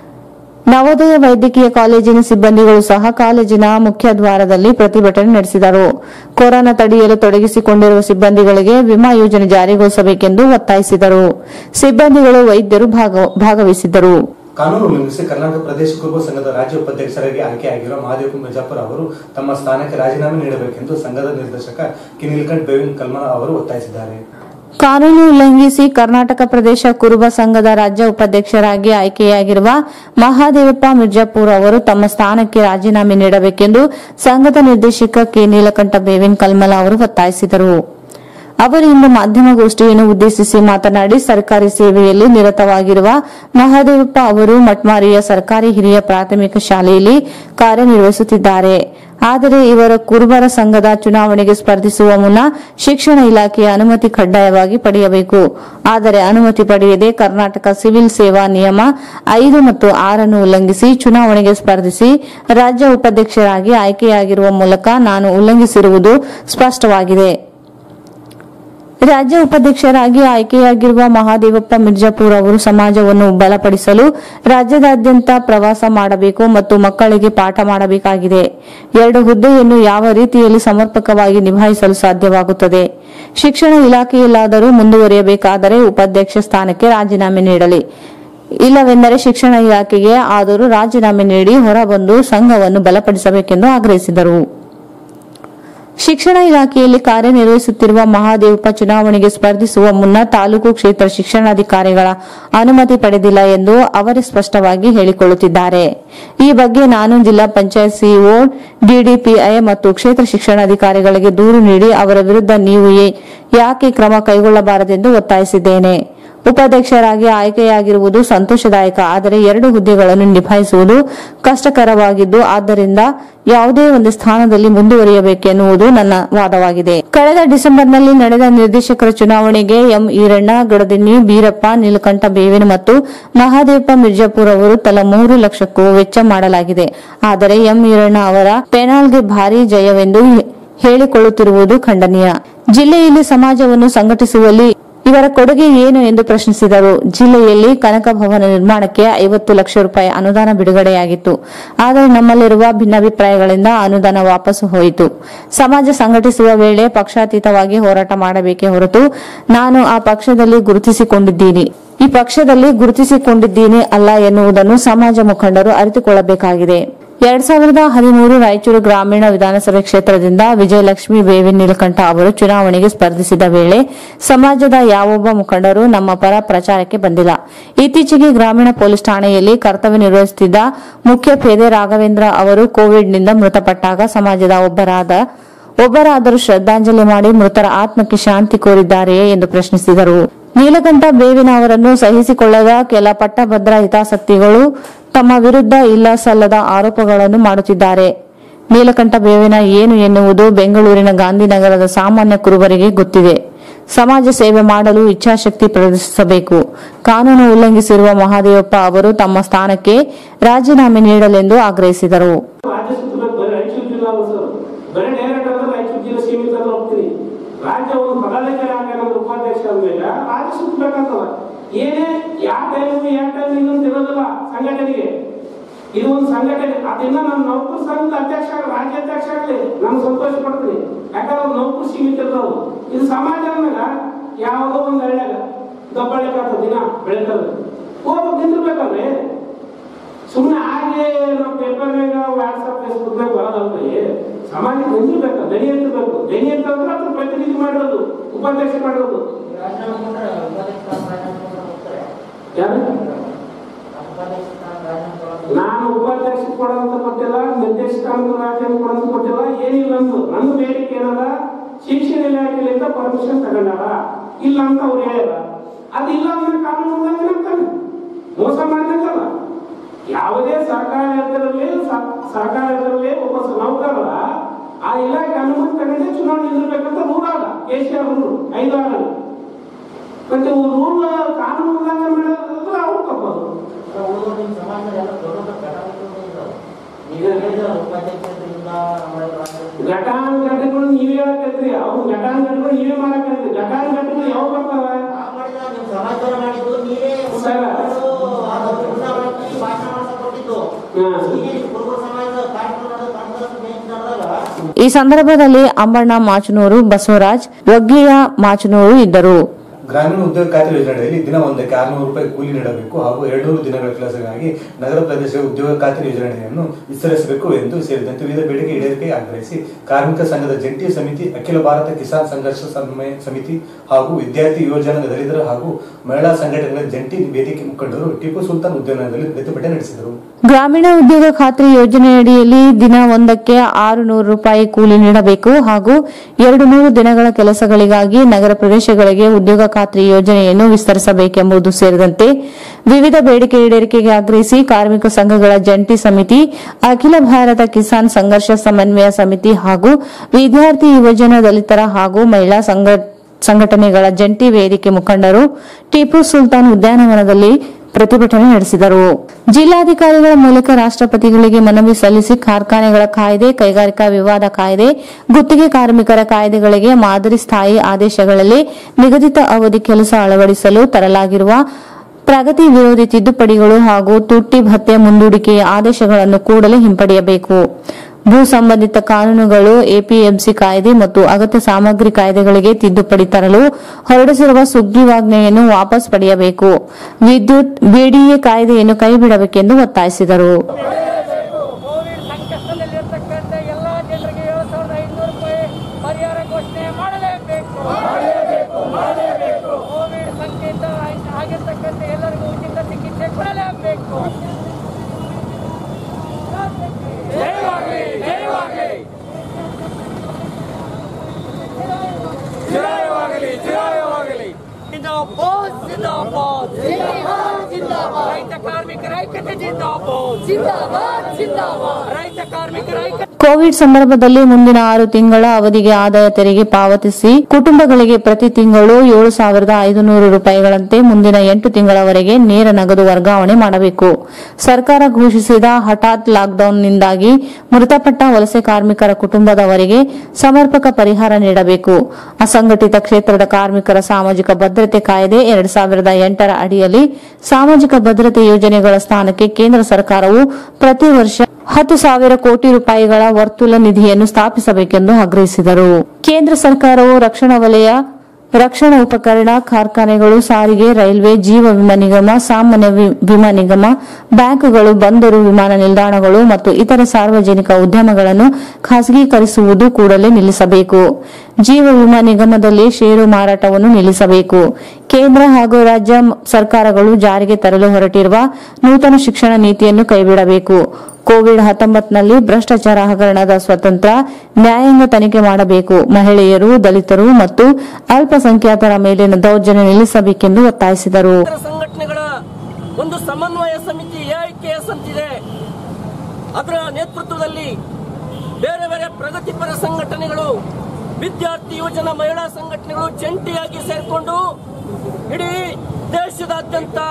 ನವೋದಯ ವೈದ್ಯಕೀಯ ಕಾಲೇಜಿನ ಸಿಬ್ಬಂದಿಗಳು ಸಹ ಕಾಲೇಜಿನ ಮುಖ್ಯ ದ್ವಾರದಲ್ಲಿ ಪ್ರತಿಭಟನೆ ನಡೆಸಿದರು ಕೊರೋನಾ ತಡೆಯಲು ತೊಡಗಿಸಿಕೊಂಡಿರುವ ಸಿಬ್ಬಂದಿಗಳಿಗೆ ವಿಮಾ ಯೋಜನೆ ಜಾರಿಗೊಳಿಸಬೇಕೆಂದು ಒತ್ತಾಯಿಸಿದರು ಸಿಬ್ಬಂದಿಗಳು ವೈದ್ಯರು ಭಾಗ- ಭಾಗವಹಿಸಿದ್ದರು ಕಾನೂನು ಉಲ್ಲಂಘಿಸಿ ಕರ್ನಾಟಕ ಪ್ರದೇಶ ಕುರುಬ ಸಂಘದ ರಾಜ್ಯ ಉಪಾಧ್ಯಕ್ಷರಾಗಿ ಆಯ್ಕೆಯಾಗಿರುವ ಮಹಾದೇವ್ ಮುಜಾಫರ್ ಅವರು ತಮ್ಮ ಸ್ಥಾನಕ್ಕೆ ರಾಜೀನಾಮೆ ನೀಡಬೇಕೆಂದು ಸಂಘದ ನಿರ್ದೇಶಕ ಕೆ ನೀಲಕಂಠ ಬೇವಿನ ಕಲ್ಮನ ಅವರು ಒತ್ತಾಯಿಸಿದ್ದಾರೆ ಕಾನೂನು ಉಲ್ಲಂಘಿಸಿ ಕರ್ನಾಟಕ ಪ್ರದೇಶ ಕುರುಬ ಸಂಘದ ರಾಜ್ಯ ಉಪಾಧ್ಯಕ್ಷರಾಗಿ ಆಯ್ಕೆಯಾಗಿರುವ ಮಹಾದೇವಪ್ಪ ಮಿರ್ಜಾಪುರ್ ಅವರು ತಮ್ಮ ಸ್ಥಾನಕ್ಕೆ ರಾಜೀನಾಮೆ ನೀಡಬೇಕೆಂದು ಸಂಘದ ನಿರ್ದೇಶಕ ಕೆ ನೀಲಕಂಠ ಬೇವಿನ ಕಲ್ಮಲ ಅವರು ಒತ್ತಾಯಿಸಿದರು ಅವರು ಇಂದು ಮಾಧ್ಯಮಗೋಷ್ಠಿಯನ್ನು ಉದ್ದೇಶಿಸಿ ಮಾತನಾಡಿ ಸರ್ಕಾರಿ ಸೇವೆಯಲ್ಲಿ ನಿರತವಾಗಿರುವ ಮಹದೇವಪ್ಪ ಅವರು ಮಟ್ಮಾರಿಯ ಸರ್ಕಾರಿ ಹಿರಿಯ ಪ್ರಾಥಮಿಕ ಶಾಲೆಯಲ್ಲಿ ಕಾರ್ಯನಿರ್ವಹಿಸುತ್ತಿದ್ದಾರೆ ಆದರೆ ಇವರ ಕುರುಬರ ಸಂಘದ ಚುನಾವಣೆಗೆ ಸ್ಪರ್ಧಿಸುವ ಮುನ್ನ ಶಿಕ್ಷಣ ಇಲಾಖೆಯ ಅನುಮತಿ ಕಡ್ಡಾಯವಾಗಿ ಪಡೆಯಬೇಕು ಆದರೆ ಅನುಮತಿ ಪಡೆಯದೆ ಕರ್ನಾಟಕ ಸಿವಿಲ್ ಸೇವಾ ನಿಯಮ ಐದು ಮತ್ತು ಆರನ್ನು ಉಲ್ಲಂಘಿಸಿ ಚುನಾವಣೆಗೆ ಸ್ಪರ್ಧಿಸಿ ರಾಜ್ಯ ಉಪಾಧ್ಯಕ್ಷರಾಗಿ ಆಯ್ಕೆಯಾಗಿರುವ ಮೂಲಕ ನಾನು ಉಲ್ಲಂಘಿಸಿರುವುದು ಸ್ಪಷ್ಟವಾಗಿದೆ ರಾಜ್ಯ ಉಪಾಧ್ಯಕ್ಷರಾಗಿ ಆಯ್ಕೆಯಾಗಿರುವ ಮಹಾದೇವಪ್ಪ ಮಿರ್ಜಾಪುರ್ ಅವರು ಸಮಾಜವನ್ನು ಬಲಪಡಿಸಲು ರಾಜ್ಯದಾದ್ಯಂತ ಪ್ರವಾಸ ಮಾಡಬೇಕು ಮತ್ತು ಮಕ್ಕಳಿಗೆ ಪಾಠ ಮಾಡಬೇಕಾಗಿದೆ ಎರಡು ಹುದ್ದೆಯನ್ನು ಯಾವ ರೀತಿಯಲ್ಲಿ ಸಮರ್ಪಕವಾಗಿ ನಿಭಾಯಿಸಲು ಸಾಧ್ಯವಾಗುತ್ತದೆ ಶಿಕ್ಷಣ ಇಲಾಖೆಯಲ್ಲಾದರೂ ಮುಂದುವರಿಯಬೇಕಾದರೆ ಉಪಾಧ್ಯಕ್ಷ ಸ್ಥಾನಕ್ಕೆ ರಾಜೀನಾಮೆ ನೀಡಲಿ ಇಲ್ಲವೆಂದರೆ ಶಿಕ್ಷಣ ಇಲಾಖೆಗೆ ಆದರೂ ರಾಜೀನಾಮೆ ನೀಡಿ ಹೊರಬಂದು ಸಂಘವನ್ನು ಬಲಪಡಿಸಬೇಕೆಂದು ಆಗ್ರಹಿಸಿದರು ಶಿಕ್ಷಣ ಇಲಾಖೆಯಲ್ಲಿ ಕಾರ್ಯನಿರ್ವಹಿಸುತ್ತಿರುವ ಮಹಾದೇವಪ್ಪ ಚುನಾವಣೆಗೆ ಸ್ಪರ್ಧಿಸುವ ಮುನ್ನ ತಾಲೂಕು ಕ್ಷೇತ್ರ ಶಿಕ್ಷಣಾಧಿಕಾರಿಗಳ ಅನುಮತಿ ಪಡೆದಿಲ್ಲ ಎಂದು ಅವರೇ ಸ್ಪಷ್ಟವಾಗಿ ಹೇಳಿಕೊಳ್ಳುತ್ತಿದ್ದಾರೆ ಈ ಬಗ್ಗೆ ನಾನು ಜಿಲ್ಲಾ ಪಂಚಾಯತ್ ಸಿಇಒ ಡಿಡಿಪಿಐ ಮತ್ತು ಕ್ಷೇತ್ರ ಶಿಕ್ಷಣಾಧಿಕಾರಿಗಳಿಗೆ ದೂರು ನೀಡಿ ಅವರ ವಿರುದ್ಧ ನೀವು ಏ- ಯಾಕೆ ಕ್ರಮ ಕೈಗೊಳ್ಳಬಾರದೆಂದು ಒತ್ತಾಯಿಸಿದ್ದೇನೆ ಉಪಾಧ್ಯಕ್ಷರಾಗಿ ಆಯ್ಕೆಯಾಗಿರುವುದು ಸಂತೋಷದಾಯಕ ಆದರೆ ಎರಡು ಹುದ್ದೆಗಳನ್ನು ನಿಭಾಯಿಸುವುದು ಕಷ್ಟಕರವಾಗಿದ್ದು ಆದ್ದರಿಂದ ಯಾವುದೇ ಒಂದು ಸ್ಥಾನದಲ್ಲಿ ಮುಂದುವರಿಯಬೇಕೆನ್ನುವುದು ನನ್ನ ವಾದವಾಗಿದೆ ಕಳೆದ ಡಿಸೆಂಬರ್ನಲ್ಲಿ ನಡೆದ ನಿರ್ದೇಶಕರ ಚುನಾವಣೆಗೆ ಎಂ ಈರಣ್ಣ ಗಡದಿನ್ನಿ ಬೀರಪ್ಪ ನೀಲಕಂಠ ಬೇವಿನ ಮತ್ತು ಮಹಾದೇವಪ್ಪ ಮಿರ್ಜಾಪುರ್ ಅವರು ತಲಾ ಮೂರು ಲಕ್ಷಕ್ಕೂ ವೆಚ್ಚ ಮಾಡಲಾಗಿದೆ ಆದರೆ ಎಂ ಈರಣ್ಣ ಅವರ ಪೆನಾಲ್ಗೆ ಭಾರೀ ಜಯವೆಂದು ಹೇಳಿಕೊಳ್ಳುತ್ತಿರುವುದು ಖಂಡನೀಯ ಜಿಲ್ಲೆಯಲ್ಲಿ ಸಮಾಜವನ್ನು ಸಂಘಟಿಸುವಲ್ಲಿ ಇವರ ಕೊಡುಗೆ ಏನು ಎಂದು ಪ್ರಶ್ನಿಸಿದರು ಜಿಲ್ಲೆಯಲ್ಲಿ ಕನಕ ಭವನ ನಿರ್ಮಾಣಕ್ಕೆ ಐವತ್ತು ಲಕ್ಷ ರೂಪಾಯಿ ಅನುದಾನ ಬಿಡುಗಡೆಯಾಗಿತ್ತು ಆದರೆ ನಮ್ಮಲ್ಲಿರುವ ಭಿನ್ನಾಭಿಪ್ರಾಯಗಳಿಂದ ಅನುದಾನ ವಾಪಸ್ಸು ಹೋಯಿತು ಸಮಾಜ ಸಂಘಟಿಸುವ ವೇಳೆ ಪಕ್ಷಾತೀತವಾಗಿ ಹೋರಾಟ ಮಾಡಬೇಕೇ ಹೊರತು ನಾನು ಆ ಪಕ್ಷದಲ್ಲಿ ಗುರುತಿಸಿಕೊಂಡಿದ್ದೀನಿ ಈ ಪಕ್ಷದಲ್ಲಿ ಗುರುತಿಸಿಕೊಂಡಿದ್ದೀನಿ ಅಲ್ಲ ಎನ್ನುವುದನ್ನು ಸಮಾಜ ಮುಖಂಡರು ಅರಿತುಕೊಳ್ಳಬೇಕಾಗಿದೆ ಎರಡ್ ಸಾವಿರದ ಹದಿಮೂರು ರಾಯಚೂರು ಗ್ರಾಮೀಣ ವಿಧಾನಸಭೆ ಕ್ಷೇತ್ರದಿಂದ ವಿಜಯಲಕ್ಷ್ಮಿ ಬೇವಿನ ನೀಲಕಂಠ ಅವರು ಚುನಾವಣೆಗೆ ಸ್ಪರ್ಧಿಸಿದ ವೇಳೆ ಸಮಾಜದ ಯಾವೊಬ್ಬ ಮುಖಂಡರು ನಮ್ಮ ಪರ ಪ್ರಚಾರಕ್ಕೆ ಬಂದಿಲ್ಲ ಇತ್ತೀಚೆಗೆ ಗ್ರಾಮೀಣ ಪೊಲೀಸ್ ಠಾಣೆಯಲ್ಲಿ ಕರ್ತವ್ಯ ನಿರ್ವಹಿಸುತ್ತಿದ್ದ ಮುಖ್ಯ ಪೇದೆ ರಾಘವೇಂದ್ರ ಅವರು ಕೋವಿಡ್ನಿಂದ ಮೃತಪಟ್ಟಾಗ ಸಮಾಜದ ಒಬ್ಬರಾದ ಒಬ್ಬರಾದರೂ ಶ್ರದ್ಧಾಂಜಲಿ ಮಾಡಿ ಮೃತರ ಆತ್ಮಕ್ಕೆ ಶಾಂತಿ ಕೋರಿದ್ದಾರೆಯೇ ಎಂದು ಪ್ರಶ್ನಿಸಿದರು ನೀಲಕಂಠ ಬೇವಿನ ಅವರನ್ನು ಸಹಿಸಿಕೊಳ್ಳದ ಕೆಲ ಪಟ್ಟಭದ್ರ ಹಿತಾಸಕ್ತಿಗಳು ತಮ್ಮ ವಿರುದ್ಧ ಇಲ್ಲ ಸಲ್ಲದ ಆರೋಪಗಳನ್ನು ಮಾಡುತ್ತಿದ್ದಾರೆ ನೀಲಕಂಠ ಬೇವಿನ ಏನು ಎನ್ನುವುದು ಬೆಂಗಳೂರಿನ ಗಾಂಧಿನಗರದ ಸಾಮಾನ್ಯ ಕುರುಬರಿಗೆ ಗೊತ್ತಿದೆ ಸಮಾಜ ಸೇವೆ ಮಾಡಲು ಇಚ್ಛಾಶಕ್ತಿ ಪ್ರದರ್ಶಿಸಬೇಕು ಕಾನೂನು ಉಲ್ಲಂಘಿಸಿರುವ ಮಹಾದೇವಪ್ಪ ಅವರು ತಮ್ಮ ಸ್ಥಾನಕ್ಕೆ ರಾಜೀನಾಮೆ ನೀಡಲೆಂದು ಆಗ್ರಹಿಸಿದರು ರಾಜ್ಯ ಸುತ್ತಬೇಕು ಬರೀ ರಾಯಚೂರು ಜಿಲ್ಲಾ ಅಲ್ಲ ಸರ್ ಬರೀ ಡೈರೆಕ್ಟ್ ಅಂದ್ರೆ ರಾಯಚೂರು ಜಿಲ್ಲೆ ಸೀಮಿತ ಅಂದ್ರೆ ಹೋಗ್ತೀನಿ ರಾಜ್ಯ ಒಂದು ಪದಾಧಿಕಾರಿ ಆಗಲ್ಲ ಉಪಾಧ್ಯಕ್ಷ ಅಂದ್ಮೇಲೆ ರಾಜ್ಯ ಸುತ್ತಬೇಕಂತದ ಏನೇ ಯಾವ ಟೈಮ್ ಯಾವ ಟೈಮ್ ಇನ್ನೊಂದು ಇರೋದಿಲ್ಲ ಸಂಘಟನೆಗೆ ಇದು ಒಂದು ಸಂಘಟನೆ ಅದನ್ನ ನಮ್ಮ ನೌಕರ ಸಂಘದ ಅಧ್ಯಕ್ಷ ಆಗಲಿ ರಾಜ್ಯಾಧ್ಯಕ್ಷ ಆಗಲಿ ನಾನು ಸಂತೋಷ ಪಡ್ತೀನಿ ಯಾಕಂದ್ರೆ ಅವ್ರು ನೌಕರು ಸೀಮಿತ ಇರ್ತಾವ ಇದು ಸಮಾಜ ಅಂದಾಗ ಯಾವುದೋ ಒಂದು ಹಳ್ಳ್ಯಾಗ ದಬ್ಬಳಿಕಾತ ದಿನ ಬೆಳಿತಾರೆ ಹೋಗ್ಬೇಕು ನಿಂದಿರ್ಬೇಕಲ್ರಿ ಸುಮ್ಮನೆ ಹಾಗೆ ನಾವು ಪೇಪರ್ನಾಗ ವಾಟ್ಸಪ್ ಫೇಸ್ಬುಕ್ನಾಗ ಬರೋದಲ್ರಿ ಸಮಾಜಕ್ಕೆ ನಿಂದಿರ್ಬೇಕು ದನಿ ಎತ್ತಬೇಕು ದನಿ ಅಂತಂದ್ರೆ ಅದ್ರ ಪ್ರತಿನಿಧಿ ಮಾಡಿರೋದು ಉಪಾಧ್ಯಕ್ಷ ಮಾಡಿರೋದು ಯಾರು ನಾನು ಉಪಾಧ್ಯಕ್ಷ ಕೊಡೋಂತ ಕೊಟ್ಟಿಲ್ಲ ನಿರ್ದೇಶಕಾಂತ ರಾಜ್ಯ ಕೊಡೋಂತ ಕೊಟ್ಟಿಲ್ಲ ಏನಿಲ್ಲ ಅಂದ್ರು ನನ್ನ ಬೇಡಿಕೆ ಏನದ ಶಿಕ್ಷಣ ಇಲಾಖೆಯಿಂದ ಪರ್ಮಿಷನ್ ತಗೊಂಡಾರ ಇಲ್ಲ ಅಂತ ಅವ್ರು ಹೇಳ್ಯಾರ ಅದಿಲ್ಲ ಅಂದ್ರೆ ಕಾನೂನು ಉಲ್ಲಂಘನೆ ಅಂತಾನೆ ಮೋಸ ಮಾಡಿದಂಗಲ್ಲ ಯಾವುದೇ ಸರ್ಕಾರದಲ್ಲಿ ಸರ್ಕಾರದಲ್ಲಿ ಒಬ್ಬ ಸ- ನೌಕರ ಆ ಇಲಾಖೆ ಅನುಮತಿ ತಗೊಂಡೆ ಚುನಾವಣೆ ನಿಲ್ಲಬೇಕಂತ ರೂಲ್ ಅದ ಕೆ ಸಿ ಆರ್ ರೂಲ್ ಐದು ಆರು ಮತ್ತೆ ರೂಲ್ ಕಾನೂನು ಉಲ್ಲಂಘನೆ ಮಾಡಿದ್ರೆ ಅವ್ರು ತಪ್ಪದು ಘಟಾನುಘಟಿಗಳು ನೀವೇ ಹೇಳಕತ್ರಿ ಅವ್ರು ಘಟಾನುಘಟಿಗಳು ನೀವೇ ಮಾಡಕತ್ರಿ ಘಟಾನುಘಟಿಗಳು ಯಾವ ಬರ್ತಾವ ಸರ್ ಈ ಸಂದರ್ಭದಲ್ಲಿ ಅಂಬಣ್ಣ ಮಾಚನೂರು ಬಸವರಾಜ್ ಒಗ್ಗಿಯ ಮಾಚನೂರು ಇದ್ದರು ಗ್ರಾಮೀಣ ಉದ್ಯೋಗ ಖಾತ್ರಿ ಯೋಜನೆಯಲ್ಲಿ ದಿನ ಒಂದಕ್ಕೆ ಆರುನೂರು ರೂಪಾಯಿ ಕೂಲಿ ನೀಡಬೇಕು ಹಾಗೂ ಎರಡ್ನೂರು ದಿನಗಳ ಕೆಲಸಕ್ಕಾಗಿ ನಗರ ಪ್ರದೇಶ ಉದ್ಯೋಗ ಖಾತ್ರಿ ಯೋಜನೆಯನ್ನು ವಿಸ್ತರಿಸಬೇಕು ಎಂದು ಸೇರಿದಂತೆ ವಿವಿಧ ಬೇಡಿಕೆ ಈಡೇರಿಕೆ ಆಗ್ರಹಿಸಿ ಕಾರ್ಮಿಕ ಸಂಘದ ಜಂಟಿ ಸಮಿತಿ ಅಖಿಲ ಭಾರತ ಕಿಸಾನ್ ಸಂಘರ್ಷ ಸಮನ್ವಯ ಸಮಿತಿ ಹಾಗೂ ವಿದ್ಯಾರ್ಥಿ ಯುವಜನ ದಲಿತರ ಹಾಗೂ ಮಹಿಳಾ ಸಂಘಟನೆಗಳ ಜಂಟಿ ವೇದಿಕೆ ಮುಖಂಡರು ಟಿಪ್ಪು ಸುಲ್ತಾನ್ ಉದ್ಯಾನದಲ್ಲಿ ಪ್ರತಿಭಟನೆ ನಡೆಸಿದರು ಗ್ರಾಮೀಣ ಉದ್ಯೋಗ ಖಾತ್ರಿ ಯೋಜನೆಯಡಿಯಲ್ಲಿ ದಿನ ಒಂದಕ್ಕೆ ಆರು ನೂರು ರೂಪಾಯಿ ಕೂಲಿ ನೀಡಬೇಕು ಹಾಗೂ ಎರಡು ನೂರು ದಿನಗಳ ಕೆಲಸಗಳಿಗಾಗಿ ನಗರ ಪ್ರದೇಶಗಳಿಗೆ ಉದ್ಯೋಗ ಖಾತ್ರಿ ಯೋಜನೆಯನ್ನು ವಿಸ್ತರಿಸಬೇಕೆಂಬುದು ಸೇರಿದಂತೆ ವಿವಿಧ ಬೇಡಿಕೆ ಈಡೇರಿಕೆಗೆ ಆಗ್ರಹಿಸಿ ಕಾರ್ಮಿಕ ಸಂಘಗಳ ಜಂಟಿ ಸಮಿತಿ ಅಖಿಲ ಭಾರತ ಕಿಸಾನ್ ಸಂಘರ್ಷ ಸಮನ್ವಯ ಸಮಿತಿ ಹಾಗೂ ವಿದ್ಯಾರ್ಥಿ ಯುವಜನ ದಲಿತರ ಹಾಗೂ ಮಹಿಳಾ ಸಂಘ ಸಂಘಟನೆಗಳ ಜಂಟಿ ವೇದಿಕೆ ಮುಖಂಡರು ಟಿಪ್ಪು ಸುಲ್ತಾನ್ ಉದ್ಯಾನವನದಲ್ಲಿ ಪ್ರತಿಭಟನೆ ನಡೆಸಿದರು ಜಿಲ್ಲಾಧಿಕಾರಿಗಳ ಮೂಲಕ ರಾಷ್ಟ್ರಪತಿಗಳಿಗೆ ಮನವಿ ಸಲ್ಲಿಸಿ ಕಾರ್ಖಾನೆಗಳ ಕಾಯ್ದೆ ಕೈಗಾರಿಕಾ ವಿವಾದ ಕಾಯ್ದೆ ಗುತ್ತಿಗೆ ಕಾರ್ಮಿಕರ ಕಾಯ್ದೆಗಳಿಗೆ ಮಾದರಿ ಸ್ಥಾಯಿ ಆದೇಶಗಳಲ್ಲಿ ನಿಗದಿತ ಅವಧಿ ಕೆಲಸ ಅಳವಡಿಸಲು ತರಲಾಗಿರುವ ಪ್ರಗತಿ ವಿರೋಧಿ ತಿದ್ದುಪಡಿಗಳು ಹಾಗೂ ತುಟ್ಟಿ ಭತ್ಯೆ ಮುಂದೂಡಿಕೆಯ ಆದೇಶಗಳನ್ನು ಕೂಡಲೇ ಹಿಂಪಡೆಯಬೇಕು ಭೂ ಸಂಬಂಧಿತ ಕಾನೂನುಗಳು ಎಪಿಎಂಸಿ ಕಾಯ್ದೆ ಮತ್ತು ಅಗತ್ಯ ಸಾಮಗ್ರಿ ಕಾಯ್ದೆಗಳಿಗೆ ತಿದ್ದುಪಡಿ ತರಲು ಹೊರಡಿಸಿರುವ ಸುಗ್ರೀವಾಜ್ಞೆಯನ್ನು ವಾಪಸ್ ಪಡೆಯಬೇಕು ವಿದ್ಯುತ್ ಬಿಡಿಎ ಕಾಯ್ದೆಯನ್ನು ಕೈಬಿಡಬೇಕೆಂದು ಒತ್ತಾಯಿಸಿದರು ಕೋವಿಡ್ ಸಂಕಷ್ಟದಲ್ಲಿರ್ತಕ್ಕಂಥ ಎಲ್ಲ ಜನರಿಗೆ ಏಳು ಸಾವಿರದ ಐನೂರು ರೂಪಾಯಿ ಪರಿಹಾರ ಘೋಷಣೆ ಮಾಡಲೇಬೇಕು ಮಾಡಲೇಬೇಕು ಮಾಡಲೇಬೇಕು ಕೋವಿಡ್ ಸಂಖ್ಯೆಯಿಂದ ಆಗಿರ್ತಕ್ಕಂಥ ಎಲ್ಲರಿಗೂ ಉಚಿತ ಚಿಕಿತ್ಸೆ ಕೊಡಲೇಬೇಕು ಜಯವಾಗಲಿ ಜಯವಾಗಲಿ ಜಯವಾಗಲಿ ಜಯವಾಗಲಿ ಜಿಂದಾಬಾದ್ ಜಿಂದಾಬಾದ್ ಜಿಂದಾಬಾದ್ ರೈತ ಕಾರ್ಮಿಕರ ಐಕ್ಯತೆ ಜಿಂದಾಬಾದ್ ಜಿಂದಾಬಾದ್ ಜಿಂದಾಬಾದ್ ರೈತ ಕಾರ್ಮಿಕರ ಐಕ್ಯತೆ ಕೋವಿಡ್ ಸಂದರ್ಭದಲ್ಲಿ ಮುಂದಿನ ಆರು ತಿಂಗಳ ಅವಧಿಗೆ ಆದಾಯ ತೆರಿಗೆ ಪಾವತಿಸಿ ಕುಟುಂಬಗಳಿಗೆ ಪ್ರತಿ ತಿಂಗಳು ಏಳು ಸಾವಿರದ ಐದುನೂರು ರೂಪಾಯಿಗಳಂತೆ ಮುಂದಿನ ಎಂಟು ತಿಂಗಳವರೆಗೆ ನೇರ ನಗದು ವರ್ಗಾವಣೆ ಮಾಡಬೇಕು ಸರ್ಕಾರ ಘೋಷಿಸಿದ ಹಠಾತ್ ಲಾಕ್ಡೌನ್ನಿಂದಾಗಿ ಮೃತಪಟ್ಟ ವಲಸೆ ಕಾರ್ಮಿಕರ ಕುಟುಂಬದವರಿಗೆ ಸಮರ್ಪಕ ಪರಿಹಾರ ನೀಡಬೇಕು ಅಸಂಘಟಿತ ಕ್ಷೇತ್ರದ ಕಾರ್ಮಿಕರ ಸಾಮಾಜಿಕ ಭದ್ರತೆ ಕಾಯ್ದೆ ಎರಡ್ ಸಾವಿರದ ಎಂಟರ ಅಡಿಯಲ್ಲಿ ಸಾಮಾಜಿಕ ಭದ್ರತೆ ಯೋಜನೆಗಳ ಸ್ಥಾನಕ್ಕೆ ಕೇಂದ್ರ ಸರ್ಕಾರವು ಪ್ರತಿ ವರ್ಷ ಹತ್ತು ಸಾವಿರ ಕೋಟಿ ರೂಪಾಯಿಗಳ ವರ್ತುಲ ನಿಧಿಯನ್ನು ಸ್ಥಾಪಿಸಬೇಕೆಂದು ಆಗ್ರಹಿಸಿದರು ಕೇಂದ್ರ ಸರ್ಕಾರವು ರಕ್ಷಣಾ ವಲಯ ರಕ್ಷಣಾ ಉಪಕರಣ ಕಾರ್ಖಾನೆಗಳು ಸಾರಿಗೆ ರೈಲ್ವೆ ಜೀವ ವಿಮಾ ನಿಗಮ ಸಾಮಾನ್ಯ ವಿ- ವಿಮಾ ನಿಗಮ ಬ್ಯಾಂಕುಗಳು ಬಂದರು ವಿಮಾನ ನಿಲ್ದಾಣಗಳು ಮತ್ತು ಇತರ ಸಾರ್ವಜನಿಕ ಉದ್ಯಮಗಳನ್ನು ಖಾಸಗೀಕರಿಸುವುದು ಕೂಡಲೇ ನಿಲ್ಲಿಸಬೇಕು ಜೀವ ವಿಮಾ ನಿಗಮದಲ್ಲಿ ಷೇರು ಮಾರಾಟವನ್ನು ನಿಲ್ಲಿಸಬೇಕು ಕೇಂದ್ರ ಹಾಗೂ ರಾಜ್ಯ ಮ- ಸರ್ಕಾರಗಳು ಜಾರಿಗೆ ತರಲು ಹೊರಟಿರುವ ನೂತನ ಶಿಕ್ಷಣ ನೀತಿಯನ್ನು ಕೈಬಿಡಬೇಕು ಕೋವಿಡ್ ಹತ್ತೊಂಬತ್ತನಲ್ಲಿ ಭ್ರಷ್ಟಾಚಾರ ಹಗರಣದ ಸ್ವತಂತ್ರ ನ್ಯಾಯಾಂಗ ತನಿಖೆ ಮಾಡಬೇಕು ಮಹಿಳೆಯರು ದಲಿತರು ಮತ್ತು ಅಲ್ಪಸಂಖ್ಯಾತರ ಮೇಲಿನ ದೌರ್ಜನ್ಯ ನಿಲ್ಲಿಸಬೇಕೆಂದು ಒತ್ತಾಯಿಸಿದರು ಇತರ ಸಂಘಟನೆಗಳ ಒಂದು ಸಮನ್ವಯ ಸಮಿತಿ ಎಐಕೆಎಸ್ ಅಂತಿದೆ ಅದರ ನೇತೃತ್ವದಲ್ಲಿ ಬೇರೆ ಬೇರೆ ಪ್ರಗತಿಪರ ಸಂಘಟನೆಗಳು ವಿದ್ಯಾರ್ಥಿ ಯುವಜನ ಮಹಿಳಾ ಸಂಘಟನೆಗಳು ಜಂಟಿಯಾಗಿ ಸೇರಿಕೊಂಡು ಇಡೀ ದೇಶದಾದ್ಯಂತ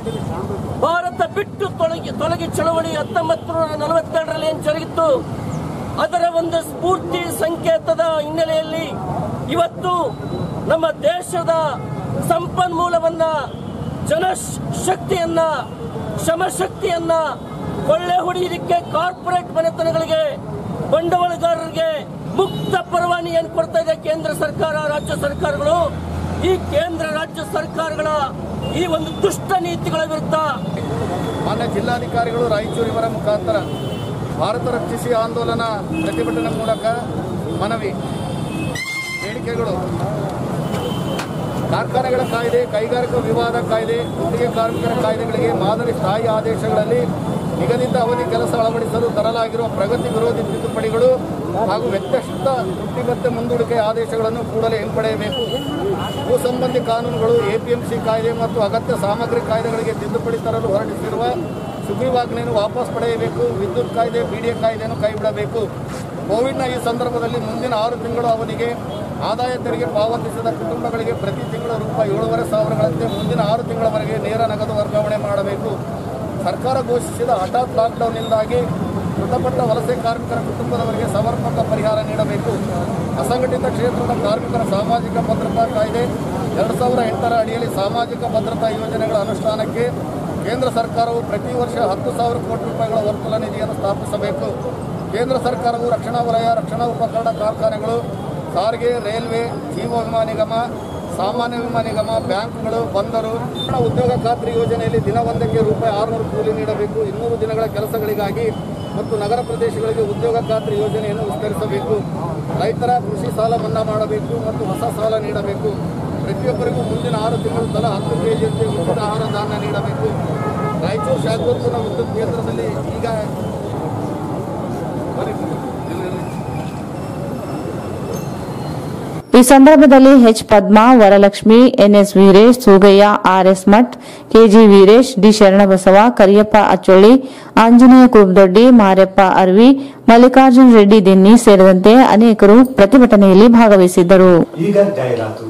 ಭಾರತ ಬಿಟ್ಟು ತೊಲಗಿ ತೊಲಗಿ ಚಳವಳಿ ಹತ್ತೊಂಬತ್ತು ನೂರ ನಲವತ್ತೆರಡರಲ್ಲಿ ಏನು ಜರುಗಿತ್ತು ಅದರ ಒಂದು ಸ್ಫೂರ್ತಿ ಸಂಕೇತದ ಹಿನ್ನೆಲೆಯಲ್ಲಿ ಇವತ್ತು ನಮ್ಮ ದೇಶದ ಸಂಪನ್ಮೂಲವನ್ನ ಜನ ಶಕ್ತಿಯನ್ನ ಶ್ರಮಶಕ್ತಿಯನ್ನ ಕೊಳ್ಳೆ ಹೊಡೆಯಲಿಕ್ಕೆ ಕಾರ್ಪೊರೇಟ್ ಮನೆತನಗಳಿಗೆ ಬಂಡವಾಳಗಾರರಿಗೆ ಮುಕ್ತ ಪರವಾನಿಯನ್ನು ಕೊಡ್ತಾ ಇದೆ ಕೇಂದ್ರ ಸರ್ಕಾರ ರಾಜ್ಯ ಸರ್ಕಾರಗಳು ಈ ಕೇಂದ್ರ ರಾಜ್ಯ ಸರ್ಕಾರಗಳ ಈ ಒಂದು ದುಷ್ಟ ನೀತಿಗಳ ವಿರುದ್ಧ ಮಾನ್ಯ ಜಿಲ್ಲಾಧಿಕಾರಿಗಳು ರಾಯಚೂರು ಇವರ ಮುಖಾಂತರ ಭಾರತ ರಕ್ಷಿಸಿ ಆಂದೋಲನ ಪ್ರತಿಭಟನೆ ಮೂಲಕ ಮನವಿ ಹೇಳಿಕೆಗಳು ಕಾರ್ಖಾನೆಗಳ ಕಾಯ್ದೆ ಕೈಗಾರಿಕಾ ವಿವಾದ ಕಾಯ್ದೆ ಗುತ್ತಿಗೆ ಕಾರ್ಮಿಕರ ಕಾಯ್ದೆಗಳಿಗೆ ಮಾದರಿ ಸ್ಥಾಯಿ ಆದೇಶಗಳಲ್ಲಿ ನಿಗದಿತ ಅವಧಿ ಕೆಲಸ ಅಳವಡಿಸಲು ತರಲಾಗಿರುವ ಪ್ರಗತಿ ವಿರೋಧಿ ತಿದ್ದುಪಡಿಗಳು ಹಾಗೂ ವ್ಯತ್ಯಸ್ತ ವೃತ್ತಿಗತ್ಯ ಮುಂದೂಡಿಕೆ ಆದೇಶಗಳನ್ನು ಕೂಡಲೇ ಹಿಂಪಡೆಯಬೇಕು ಭೂ ಸಂಬಂಧಿ ಕಾನೂನುಗಳು ಎಪಿಎಂಸಿ ಕಾಯ್ದೆ ಮತ್ತು ಅಗತ್ಯ ಸಾಮಗ್ರಿ ಕಾಯ್ದೆಗಳಿಗೆ ತಿದ್ದುಪಡಿ ತರಲು ಹೊರಡಿಸಿರುವ ಸುಗ್ರೀವಾಜ್ಞೆಯನ್ನು ವಾಪಸ್ ಪಡೆಯಬೇಕು ವಿದ್ಯುತ್ ಕಾಯ್ದೆ ಬಿಡಿಎ ಕಾಯ್ದೆಯನ್ನು ಕೈಬಿಡಬೇಕು ಕೋವಿಡ್ನ ಈ ಸಂದರ್ಭದಲ್ಲಿ ಮುಂದಿನ ಆರು ತಿಂಗಳ ಅವಧಿಗೆ ಆದಾಯ ತೆರಿಗೆ ಪಾವತಿಸಿದ ಕುಟುಂಬಗಳಿಗೆ ಪ್ರತಿ ತಿಂಗಳು ರೂಪಾಯಿ ಏಳುವರೆ ಸಾವಿರಗಳಂತೆ ಮುಂದಿನ ಆರು ತಿಂಗಳವರೆಗೆ ನೇರ ನಗದು ವರ್ಗಾವಣೆ ಮಾಡಬೇಕು ಸರ್ಕಾರ ಘೋಷಿಸಿದ ಹಠಾತ್ ಲಾಕ್ಡೌನ್ನಿಂದಾಗಿ ಮೃತಪಟ್ಟ ವಲಸೆ ಕಾರ್ಮಿಕರ ಕುಟುಂಬದವರಿಗೆ ಸಮರ್ಪಕ ಪರಿಹಾರ ನೀಡಬೇಕು ಅಸಂಘಟಿತ ಕ್ಷೇತ್ರದ ಕಾರ್ಮಿಕರ ಸಾಮಾಜಿಕ ಭದ್ರತಾ ಕಾಯ್ದೆ ಎರಡು ಸಾವಿರ ಎಂಟರ ಅಡಿಯಲ್ಲಿ ಸಾಮಾಜಿಕ ಭದ್ರತಾ ಯೋಜನೆಗಳ ಅನುಷ್ಠಾನಕ್ಕೆ ಕೇಂದ್ರ ಸರ್ಕಾರವು ಪ್ರತಿ ವರ್ಷ ಹತ್ತು ಸಾವಿರ ಕೋಟಿ ರೂಪಾಯಿಗಳ ವರ್ತುಲ ನಿಧಿಯನ್ನು ಸ್ಥಾಪಿಸಬೇಕು ಕೇಂದ್ರ ಸರ್ಕಾರವು ರಕ್ಷಣಾ ವಲಯ ರಕ್ಷಣಾ ಉಪಕರಣ ಕಾರ್ಖಾನೆಗಳು ಸಾರಿಗೆ ರೈಲ್ವೆ ಜೀವ ವಿಮಾ ನಿಗಮ ಸಾಮಾನ್ಯ ವಿಮಾ ನಿಗಮ ಬ್ಯಾಂಕ್ಗಳು ಬಂದರು ಉದ್ಯೋಗ ಖಾತ್ರಿ ಯೋಜನೆಯಲ್ಲಿ ದಿನವೊಂದಕ್ಕೆ ರೂಪಾಯಿ ಆರುನೂರು ಕೂಲಿ ನೀಡಬೇಕು ಇನ್ನೂರು ದಿನಗಳ ಕೆಲಸಗಳಿಗಾಗಿ ಮತ್ತು ನಗರ ಪ್ರದೇಶಗಳಿಗೆ ಉದ್ಯೋಗ ಖಾತ್ರಿ ಯೋಜನೆಯನ್ನು ವಿಸ್ತರಿಸಬೇಕು ರೈತರ ಕೃಷಿ ಸಾಲ ಮನ್ನಾ ಮಾಡಬೇಕು ಮತ್ತು ಹೊಸ ಸಾಲ ನೀಡಬೇಕು ಪ್ರತಿಯೊಬ್ಬರಿಗೂ ಮುಂದಿನ ಆರು ತಿಂಗಳು ತಲಾ ಹತ್ತು ಕೆಜಿಯಂತೆ ಉಚಿತ ಆಹಾರ ಧಾನ್ಯ ನೀಡಬೇಕು ರಾಯಚೂರು ಶಾಖೋತ್ಪನ್ನ ವಿದ್ಯುತ್ ಕೇಂದ್ರದಲ್ಲಿ ಈಗ ಈ ಸಂದರ್ಭದಲ್ಲಿ H Padma Varalakshmi NS Veeresh Sugayya RS Math KG Veeresh D Sharanabasava Kariyappa Achcholli Anjaneya Kurubadoddi Mareppa Arvi Mallikarjun Reddy ದಿನ್ನಿ ಸೇರಿದಂತೆ ಅನೇಕರು ಪ್ರತಿಭಟನೆಯಲ್ಲಿ ಭಾಗವಹಿಸಿದ್ದರು ಈಗ ಜಾಹೀರಾತು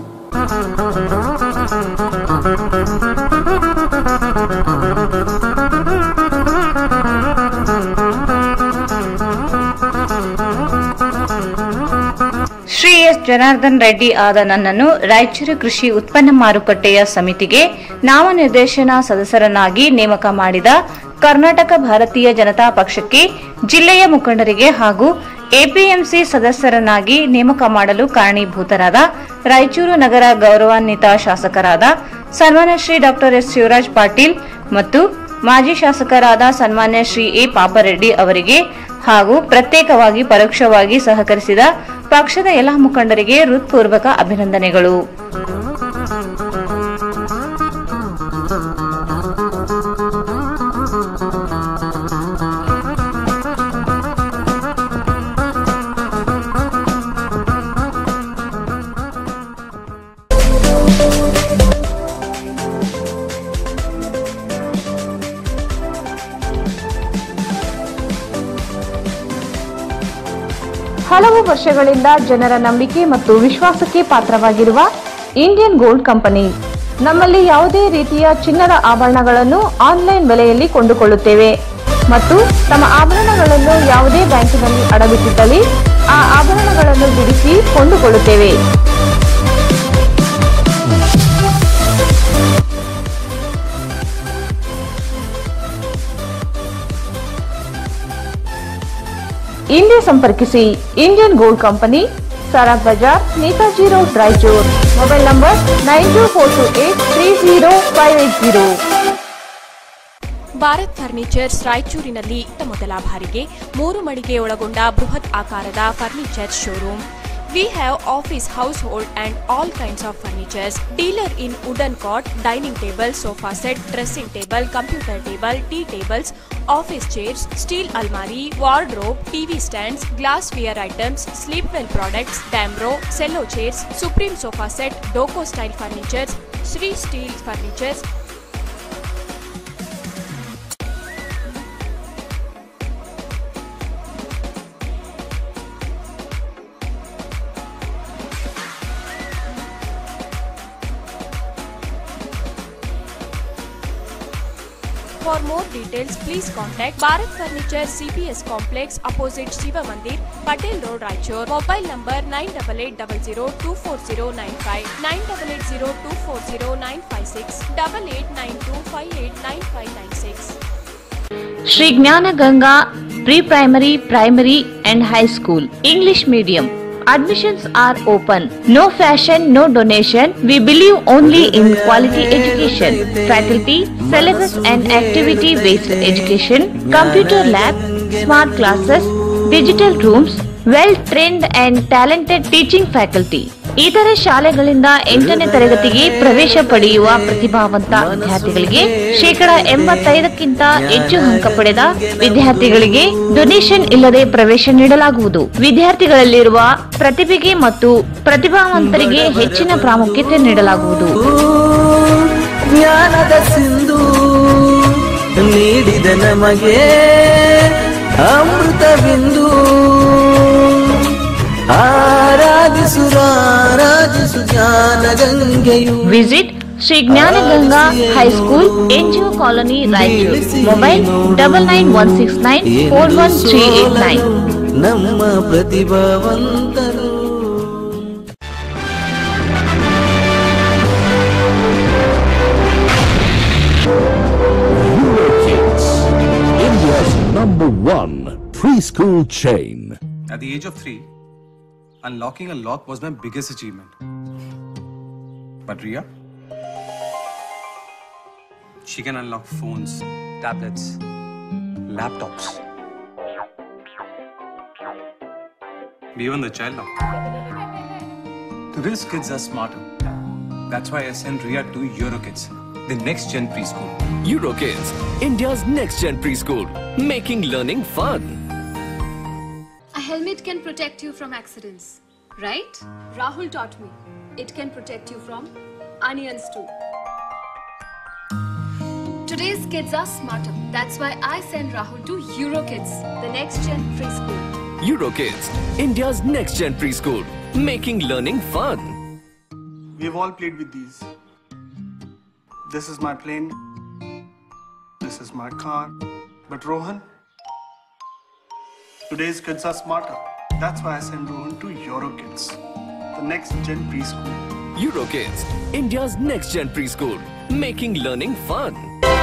ಶ್ರೀ ಎಸ್ ಜನಾರ್ದನ್ ರೆಡ್ಡಿ ಆದ ನನ್ನನ್ನು ರಾಯಚೂರು ಕೃಷಿ ಉತ್ಪನ್ನ ಮಾರುಕಟ್ಟೆಯ ಸಮಿತಿಗೆ ನಾಮನಿರ್ದೇಶನ ಸದಸ್ಯರನ್ನಾಗಿ ನೇಮಕ ಮಾಡಿದ ಕರ್ನಾಟಕ ಭಾರತೀಯ ಜನತಾ ಪಕ್ಷಕ್ಕೆ ಜಿಲ್ಲೆಯ ಮುಖಂಡರಿಗೆ ಹಾಗೂ ಎಪಿಎಂಸಿ ಸದಸ್ಯರನ್ನಾಗಿ ನೇಮಕ ಮಾಡಲು ಕಾರಣೀಭೂತರಾದ ರಾಯಚೂರು ನಗರ ಗೌರವಾನ್ವಿತ ಶಾಸಕರಾದ ಸನ್ಮಾನ್ಯ ಶ್ರೀ ಡಾಕ್ಟರ್ ಎಸ್ ಶಿವರಾಜ್ ಪಾಟೀಲ್ ಮತ್ತು ಮಾಜಿ ಶಾಸಕರಾದ ಸನ್ಮಾನ್ಯ ಶ್ರೀ ಎ ಪಾಪರೆಡ್ಡಿ ಅವರಿಗೆ ಹಾಗೂ ಪ್ರತ್ಯೇಕವಾಗಿ ಪರೋಕ್ಷವಾಗಿ ಸಹಕರಿಸಿದ ಪಕ್ಷದ ಎಲ್ಲಾ ಮುಖಂಡರಿಗೆ ಹೃತ್ಪೂರ್ವಕ ಅಭಿನಂದನೆಗಳು ಹಲವು ವರ್ಷಗಳಿಂದ ಜನರ ನಂಬಿಕೆ ಮತ್ತು ವಿಶ್ವಾಸಕ್ಕೆ ಪಾತ್ರವಾಗಿರುವ ಇಂಡಿಯನ್ ಗೋಲ್ಡ್ ಕಂಪನಿ ನಮ್ಮಲ್ಲಿ ಯಾವುದೇ ರೀತಿಯ ಚಿನ್ನದ ಆಭರಣಗಳನ್ನು ಆನ್ಲೈನ್ ಬೆಲೆಯಲ್ಲಿ ಕೊಂಡುಕೊಳ್ಳುತ್ತೇವೆ ಮತ್ತು ತಮ್ಮ ಆಭರಣಗಳನ್ನು ಯಾವುದೇ ಬ್ಯಾಂಕಿನಲ್ಲಿ ಅಡವಿಟ್ಟಿದ್ದಲ್ಲಿ ಆ ಆಭರಣಗಳನ್ನು ಬಿಡಿಸಿ ಕೊಂಡುಕೊಳ್ಳುತ್ತೇವೆ ಇಂದೇ ಸಂಪರ್ಕಿಸಿ Indian gold company Saraf Bazaar Netaji road Raichur mobile number nine two four two eight three zero five eight zero Bharat furnitures ರಾಯಚೂರಿನಲ್ಲಿ ಇತ್ತ ಮೊದಲ ಬಾರಿಗೆ ಮೂರು ಮಳಿಗೆ ಒಳಗೊಂಡ ಬೃಹತ್ ಆಕಾರದ furniture showroom we have office household and all kinds of furnitures dealer in wooden cot dining table sofa set dressing table computer table tea tables office chairs steel ಅಲ್ಮಾರಿ wardrobe TV stands glass wear items sleep well products Damro Cello chairs Supreme sofa set ಡೋಕೋ style furnitures Shri steel furnitures For more details, please contact Bharat Furniture CPS Complex opposite Shiva Mandir, Patel Road, Raichur. Mobile number 9880240959, 9880240956, 8892589596. Shri Jnana Ganga pre primary primary and high school English medium Admissions are open. No fashion, no donation. We believe only in quality education. Faculty, syllabus and activity based education, computer lab, smart classes, digital rooms, well trained and talented teaching faculty. ಇತರೆ ಶಾಲೆಗಳಿಂದ ಎಂಟನೇ ತರಗತಿಗೆ ಪ್ರವೇಶ ಪಡೆಯುವ ಪ್ರತಿಭಾವಂತ ವಿದ್ಯಾರ್ಥಿಗಳಿಗೆ ಶೇಕಡ ಎಂಬತ್ತೈದಕ್ಕಿಂತ ಹೆಚ್ಚು ಅಂಕ ಪಡೆದ ವಿದ್ಯಾರ್ಥಿಗಳಿಗೆ ಡೊನೇಷನ್ ಇಲ್ಲದೆ ಪ್ರವೇಶ ನೀಡಲಾಗುವುದು ವಿದ್ಯಾರ್ಥಿಗಳಲ್ಲಿರುವ ಪ್ರತಿಭೆಗೆ ಮತ್ತು ಪ್ರತಿಭಾವಂತರಿಗೆ ಹೆಚ್ಚಿನ ಪ್ರಾಮುಖ್ಯತೆ ನೀಡಲಾಗುವುದು ಜ್ಞಾನದ ಸಿಂಧು ನೀಡಿದ ನಮಗೆ ಅಮೃತ ಬಿಂದು ಆರಾಧಿಸು ಆರಾಧಿಸು ಜ್ಞಾನ ಗಂಗೆಯು visit Shri Jnana Ganga high school NGO colony Raichur mobile double nine one six nine four one three eight nine ನಮ್ಮ ಪ್ರತಿಭಾವಂತರು Eurokids, India's number one preschool chain. At the age of three, unlocking a lock was my biggest achievement. But Ria, she can unlock phones, tablets, laptops. Even the child lock. Today's kids are smarter. That's why I sent Ria to Eurokids, the next gen preschool. Eurokids, India's next gen preschool, making learning fun. A helmet can protect you from accidents, right? Rahul taught me. It can protect you from onions too. Today's kids are smarter. That's why I send Rahul to Eurokids, the next gen preschool. Eurokids, India's next gen preschool, making learning fun. We've all played with these. This is my plane. This is my car. But Rohan, today's kids are smarter. That's why I send Rohan to Eurokids, the next gen preschool. Eurokids, India's next gen preschool, making learning fun.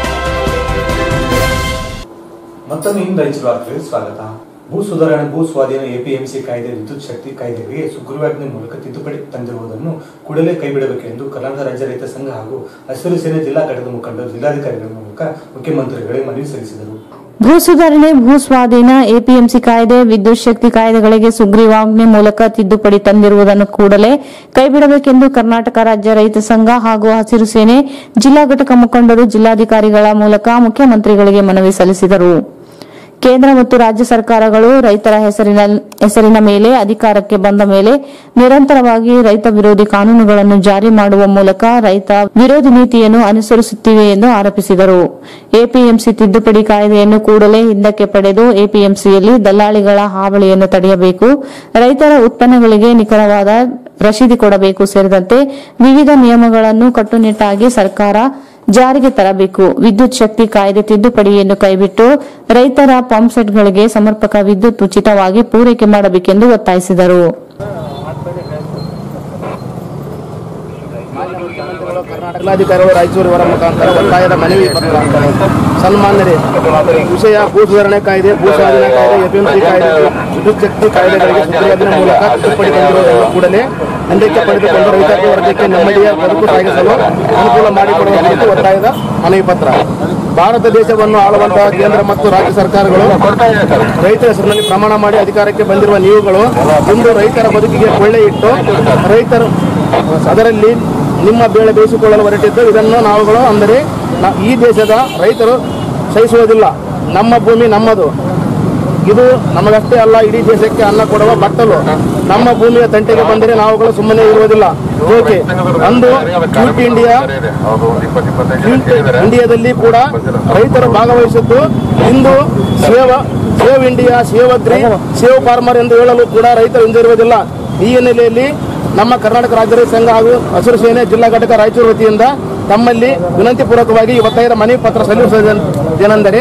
ಮತ್ತೊಮ್ಮೆ ಇಂದು ರೈತರು ವಾರ್ತೆಗಳಿಗೆ ಸ್ವಾಗತ ಭೂ ಸುಧಾರಣೆ ಭೂ ಸ್ವಾಧೀನ APMC ಕಾಯ್ದೆ ವಿದ್ಯುತ್ ಶಕ್ತಿ ಕಾಯ್ದೆಗಳಿಗೆ ಸುಗ್ರೀವಾಜ್ಞೆ ಮೂಲಕ ತಿದ್ದುಪಡಿ ತಂದಿರುವುದನ್ನು ಕೂಡಲೇ ಕೈಬಿಡಬೇಕೆಂದು ಕರ್ನಾಟಕ ರಾಜ್ಯ ರೈತ ಸಂಘ ಹಾಗೂ ಹಸಿರು ಸೇನೆ ಜಿಲ್ಲಾ ಘಟಕದ ಮುಖಂಡರು ಜಿಲ್ಲಾಧಿಕಾರಿಗಳ ಮೂಲಕ ಮುಖ್ಯಮಂತ್ರಿಗಳಿಗೆ ಮನವಿ ಸಲ್ಲಿಸಿದರು ಭೂ ಸುಧಾರಣೆ ಭೂ ಸ್ವಾಧೀನ ಎಪಿಎಂಸಿ ಕಾಯ್ದೆ ವಿದ್ಯುತ್ ಶಕ್ತಿ ಕಾಯ್ದೆಗಳಿಗೆ ಸುಗ್ರೀವಾಜ್ಞೆ ಮೂಲಕ ತಿದ್ದುಪಡಿ ತಂದಿರುವುದನ್ನು ಕೂಡಲೇ ಕೈಬಿಡಬೇಕೆಂದು ಕರ್ನಾಟಕ ರಾಜ್ಯ ರೈತ ಸಂಘ ಹಾಗೂ ಹಸಿರು ಸೇನೆ ಜಿಲ್ಲಾ ಘಟಕ ಮುಖಂಡರು ಜಿಲ್ಲಾಧಿಕಾರಿಗಳ ಮೂಲಕ ಮುಖ್ಯಮಂತ್ರಿಗಳಿಗೆ ಮನವಿ ಸಲ್ಲಿಸಿದರು ಕೇಂದ್ರ ಮತ್ತು ರಾಜ್ಯ ಸರ್ಕಾರಗಳು ರೈತರ ಹೆಸರಿನ ಹೆಸರಿನ ಮೇಲೆ ಅಧಿಕಾರಕ್ಕೆ ಬಂದ ಮೇಲೆ ನಿರಂತರವಾಗಿ ರೈತ ವಿರೋಧಿ ಕಾನೂನುಗಳನ್ನು ಜಾರಿ ಮಾಡುವ ಮೂಲಕ ರೈತ ವಿರೋಧಿ ನೀತಿಯನ್ನು ಅನುಸರಿಸುತ್ತಿವೆ ಎಂದು ಆರೋಪಿಸಿದರು ಎಪಿಎಂಸಿ ತಿದ್ದುಪಡಿ ಕಾಯ್ದೆಯನ್ನು ಕೂಡಲೇ ಹಿಂದಕ್ಕೆ ಪಡೆದು ಎಪಿಎಂಸಿಯಲ್ಲಿ ದಲ್ಲಾಳಿಗಳ ಹಾವಳಿಯನ್ನು ತಡೆಯಬೇಕು ರೈತರ ಉತ್ಪನ್ನಗಳಿಗೆ ನಿಖರವಾದ ರಶೀದಿ ಕೊಡಬೇಕು ಸೇರಿದಂತೆ ವಿವಿಧ ನಿಯಮಗಳನ್ನು ಕಟ್ಟುನಿಟ್ಟಾಗಿ ಸರ್ಕಾರ ಜಾರಿಗೆ ತರಬೇಕು ವಿದ್ಯುತ್ ಶಕ್ತಿ ಕಾಯ್ದೆ ತಿದ್ದುಪಡಿಯನ್ನು ಕೈಬಿಟ್ಟು ರೈತರ ಪಂಪ್ ಸೆಟ್ಗಳಿಗೆ ಸಮರ್ಪಕ ವಿದ್ಯುತ್ ಉಚಿತವಾಗಿ ಪೂರೈಕೆ ಮಾಡಬೇಕೆಂದು ಒತ್ತಾಯಿಸಿದರು ಜಿಲ್ಲಾಧಿಕಾರಿಗಳು ರಾಯಚೂರು ಇವರ ಮುಖಾಂತರ ಒತ್ತಾಯದ ಮನವಿ ಪತ್ರ ಸನ್ಮಾನ್ಯರೇ ವಿಷಯ ಭೂ ಸುಧಾರಣೆ ಕಾಯ್ದೆ ಭೂ ಸ್ವಾಧೀನ ಕಾಯ್ದೆ ಎಪಿಎಂಸಿ ಕಾಯ್ದೆ ವಿದ್ಯುತ್ ಶಕ್ತಿ ಕಾಯ್ದೆಗಳಿಗೆ ಸುಗ್ರೀವಾಜ್ಞೆ ಮೂಲಕ ತಿದ್ದುಪಡಿ ತಂದಿರುವುದನ್ನು ಕೂಡಲೇ ಹಿಂದಕ್ಕೆ ಪಡೆದುಕೊಂಡು ರೈತಾಪಿ ವರ್ಗಕ್ಕೆ ನೆಮ್ಮದಿಯ ಬದುಕು ಸಾಗಿಸಲು ಅನುಕೂಲ ಮಾಡಿಕೊಡುವ ಕುರಿತು ಒತ್ತಾಯದ ಮನವಿ ಪತ್ರ ಭಾರತ ದೇಶವನ್ನು ಆಳುವಂತಹ ಕೇಂದ್ರ ಮತ್ತು ರಾಜ್ಯ ಸರ್ಕಾರಗಳು ರೈತರ ಹೆಸರಿನಲ್ಲಿ ಪ್ರಮಾಣ ಮಾಡಿ ಅಧಿಕಾರಕ್ಕೆ ಬಂದಿರುವ ನೀವುಗಳು ಇಂದು ರೈತರ ಬದುಕಿಗೆ ಕೊಳ್ಳೆ ಇಟ್ಟು ರೈತರು ಅದರಲ್ಲಿ ನಿಮ್ಮ ಬೇಳೆ ಬೇಯಿಸಿಕೊಳ್ಳಲು ಹೊರಟಿದ್ದು ಇದನ್ನು ನಾವುಗಳು ಅಂದರೆ ನ- ಈ ದೇಶದ ರೈತರು ಸಹಿಸುವುದಿಲ್ಲ ನಮ್ಮ ಭೂಮಿ ನಮ್ಮದು ಇದು ನಮಗಷ್ಟೇ ಅಲ್ಲ ಇಡೀ ದೇಶಕ್ಕೆ ಅನ್ನ ಕೊಡುವ ಬಟ್ಟಲು ನಮ್ಮ ಭೂಮಿಯ ತಂಟೆಗೆ ಬಂದರೆ ನಾವುಗಳು ಸುಮ್ಮನೆ ಇರುವುದಿಲ್ಲ ಓಕೆ ಅಂದು ಕ್ಯೂಟ್ ಇಂಡಿಯಾ ಕ್ಯೂಟ್ ಇಂಡಿಯಾದಲ್ಲಿ ಕೂಡ ರೈತರು ಭಾಗವಹಿಸಿದ್ದು ಇಂದು save save India save agri save farmer ಎಂದು ಹೇಳಲು ಕೂಡ ರೈತರು ಹಿಂದಿರುವುದಿಲ್ಲ ಈ ಹಿನ್ನೆಲೆಯಲ್ಲಿ ನಮ್ಮ ಕರ್ನಾಟಕ ರಾಜ್ಯ ರೈತ ಸಂಘ ಹಾಗೂ ಹಸಿರು ಸೇನೆ ಜಿಲ್ಲಾ ಘಟಕ ರಾಯಚೂರು ವತಿಯಿಂದ ತಮ್ಮಲ್ಲಿ ವಿನಂತಿ ಪೂರ್ವಕವಾಗಿ ಈ ಒತ್ತಾಯದ ಮನವಿ ಪತ್ರ ಸಲ್ಲಿಸುವುದೇನೆಂದರೆ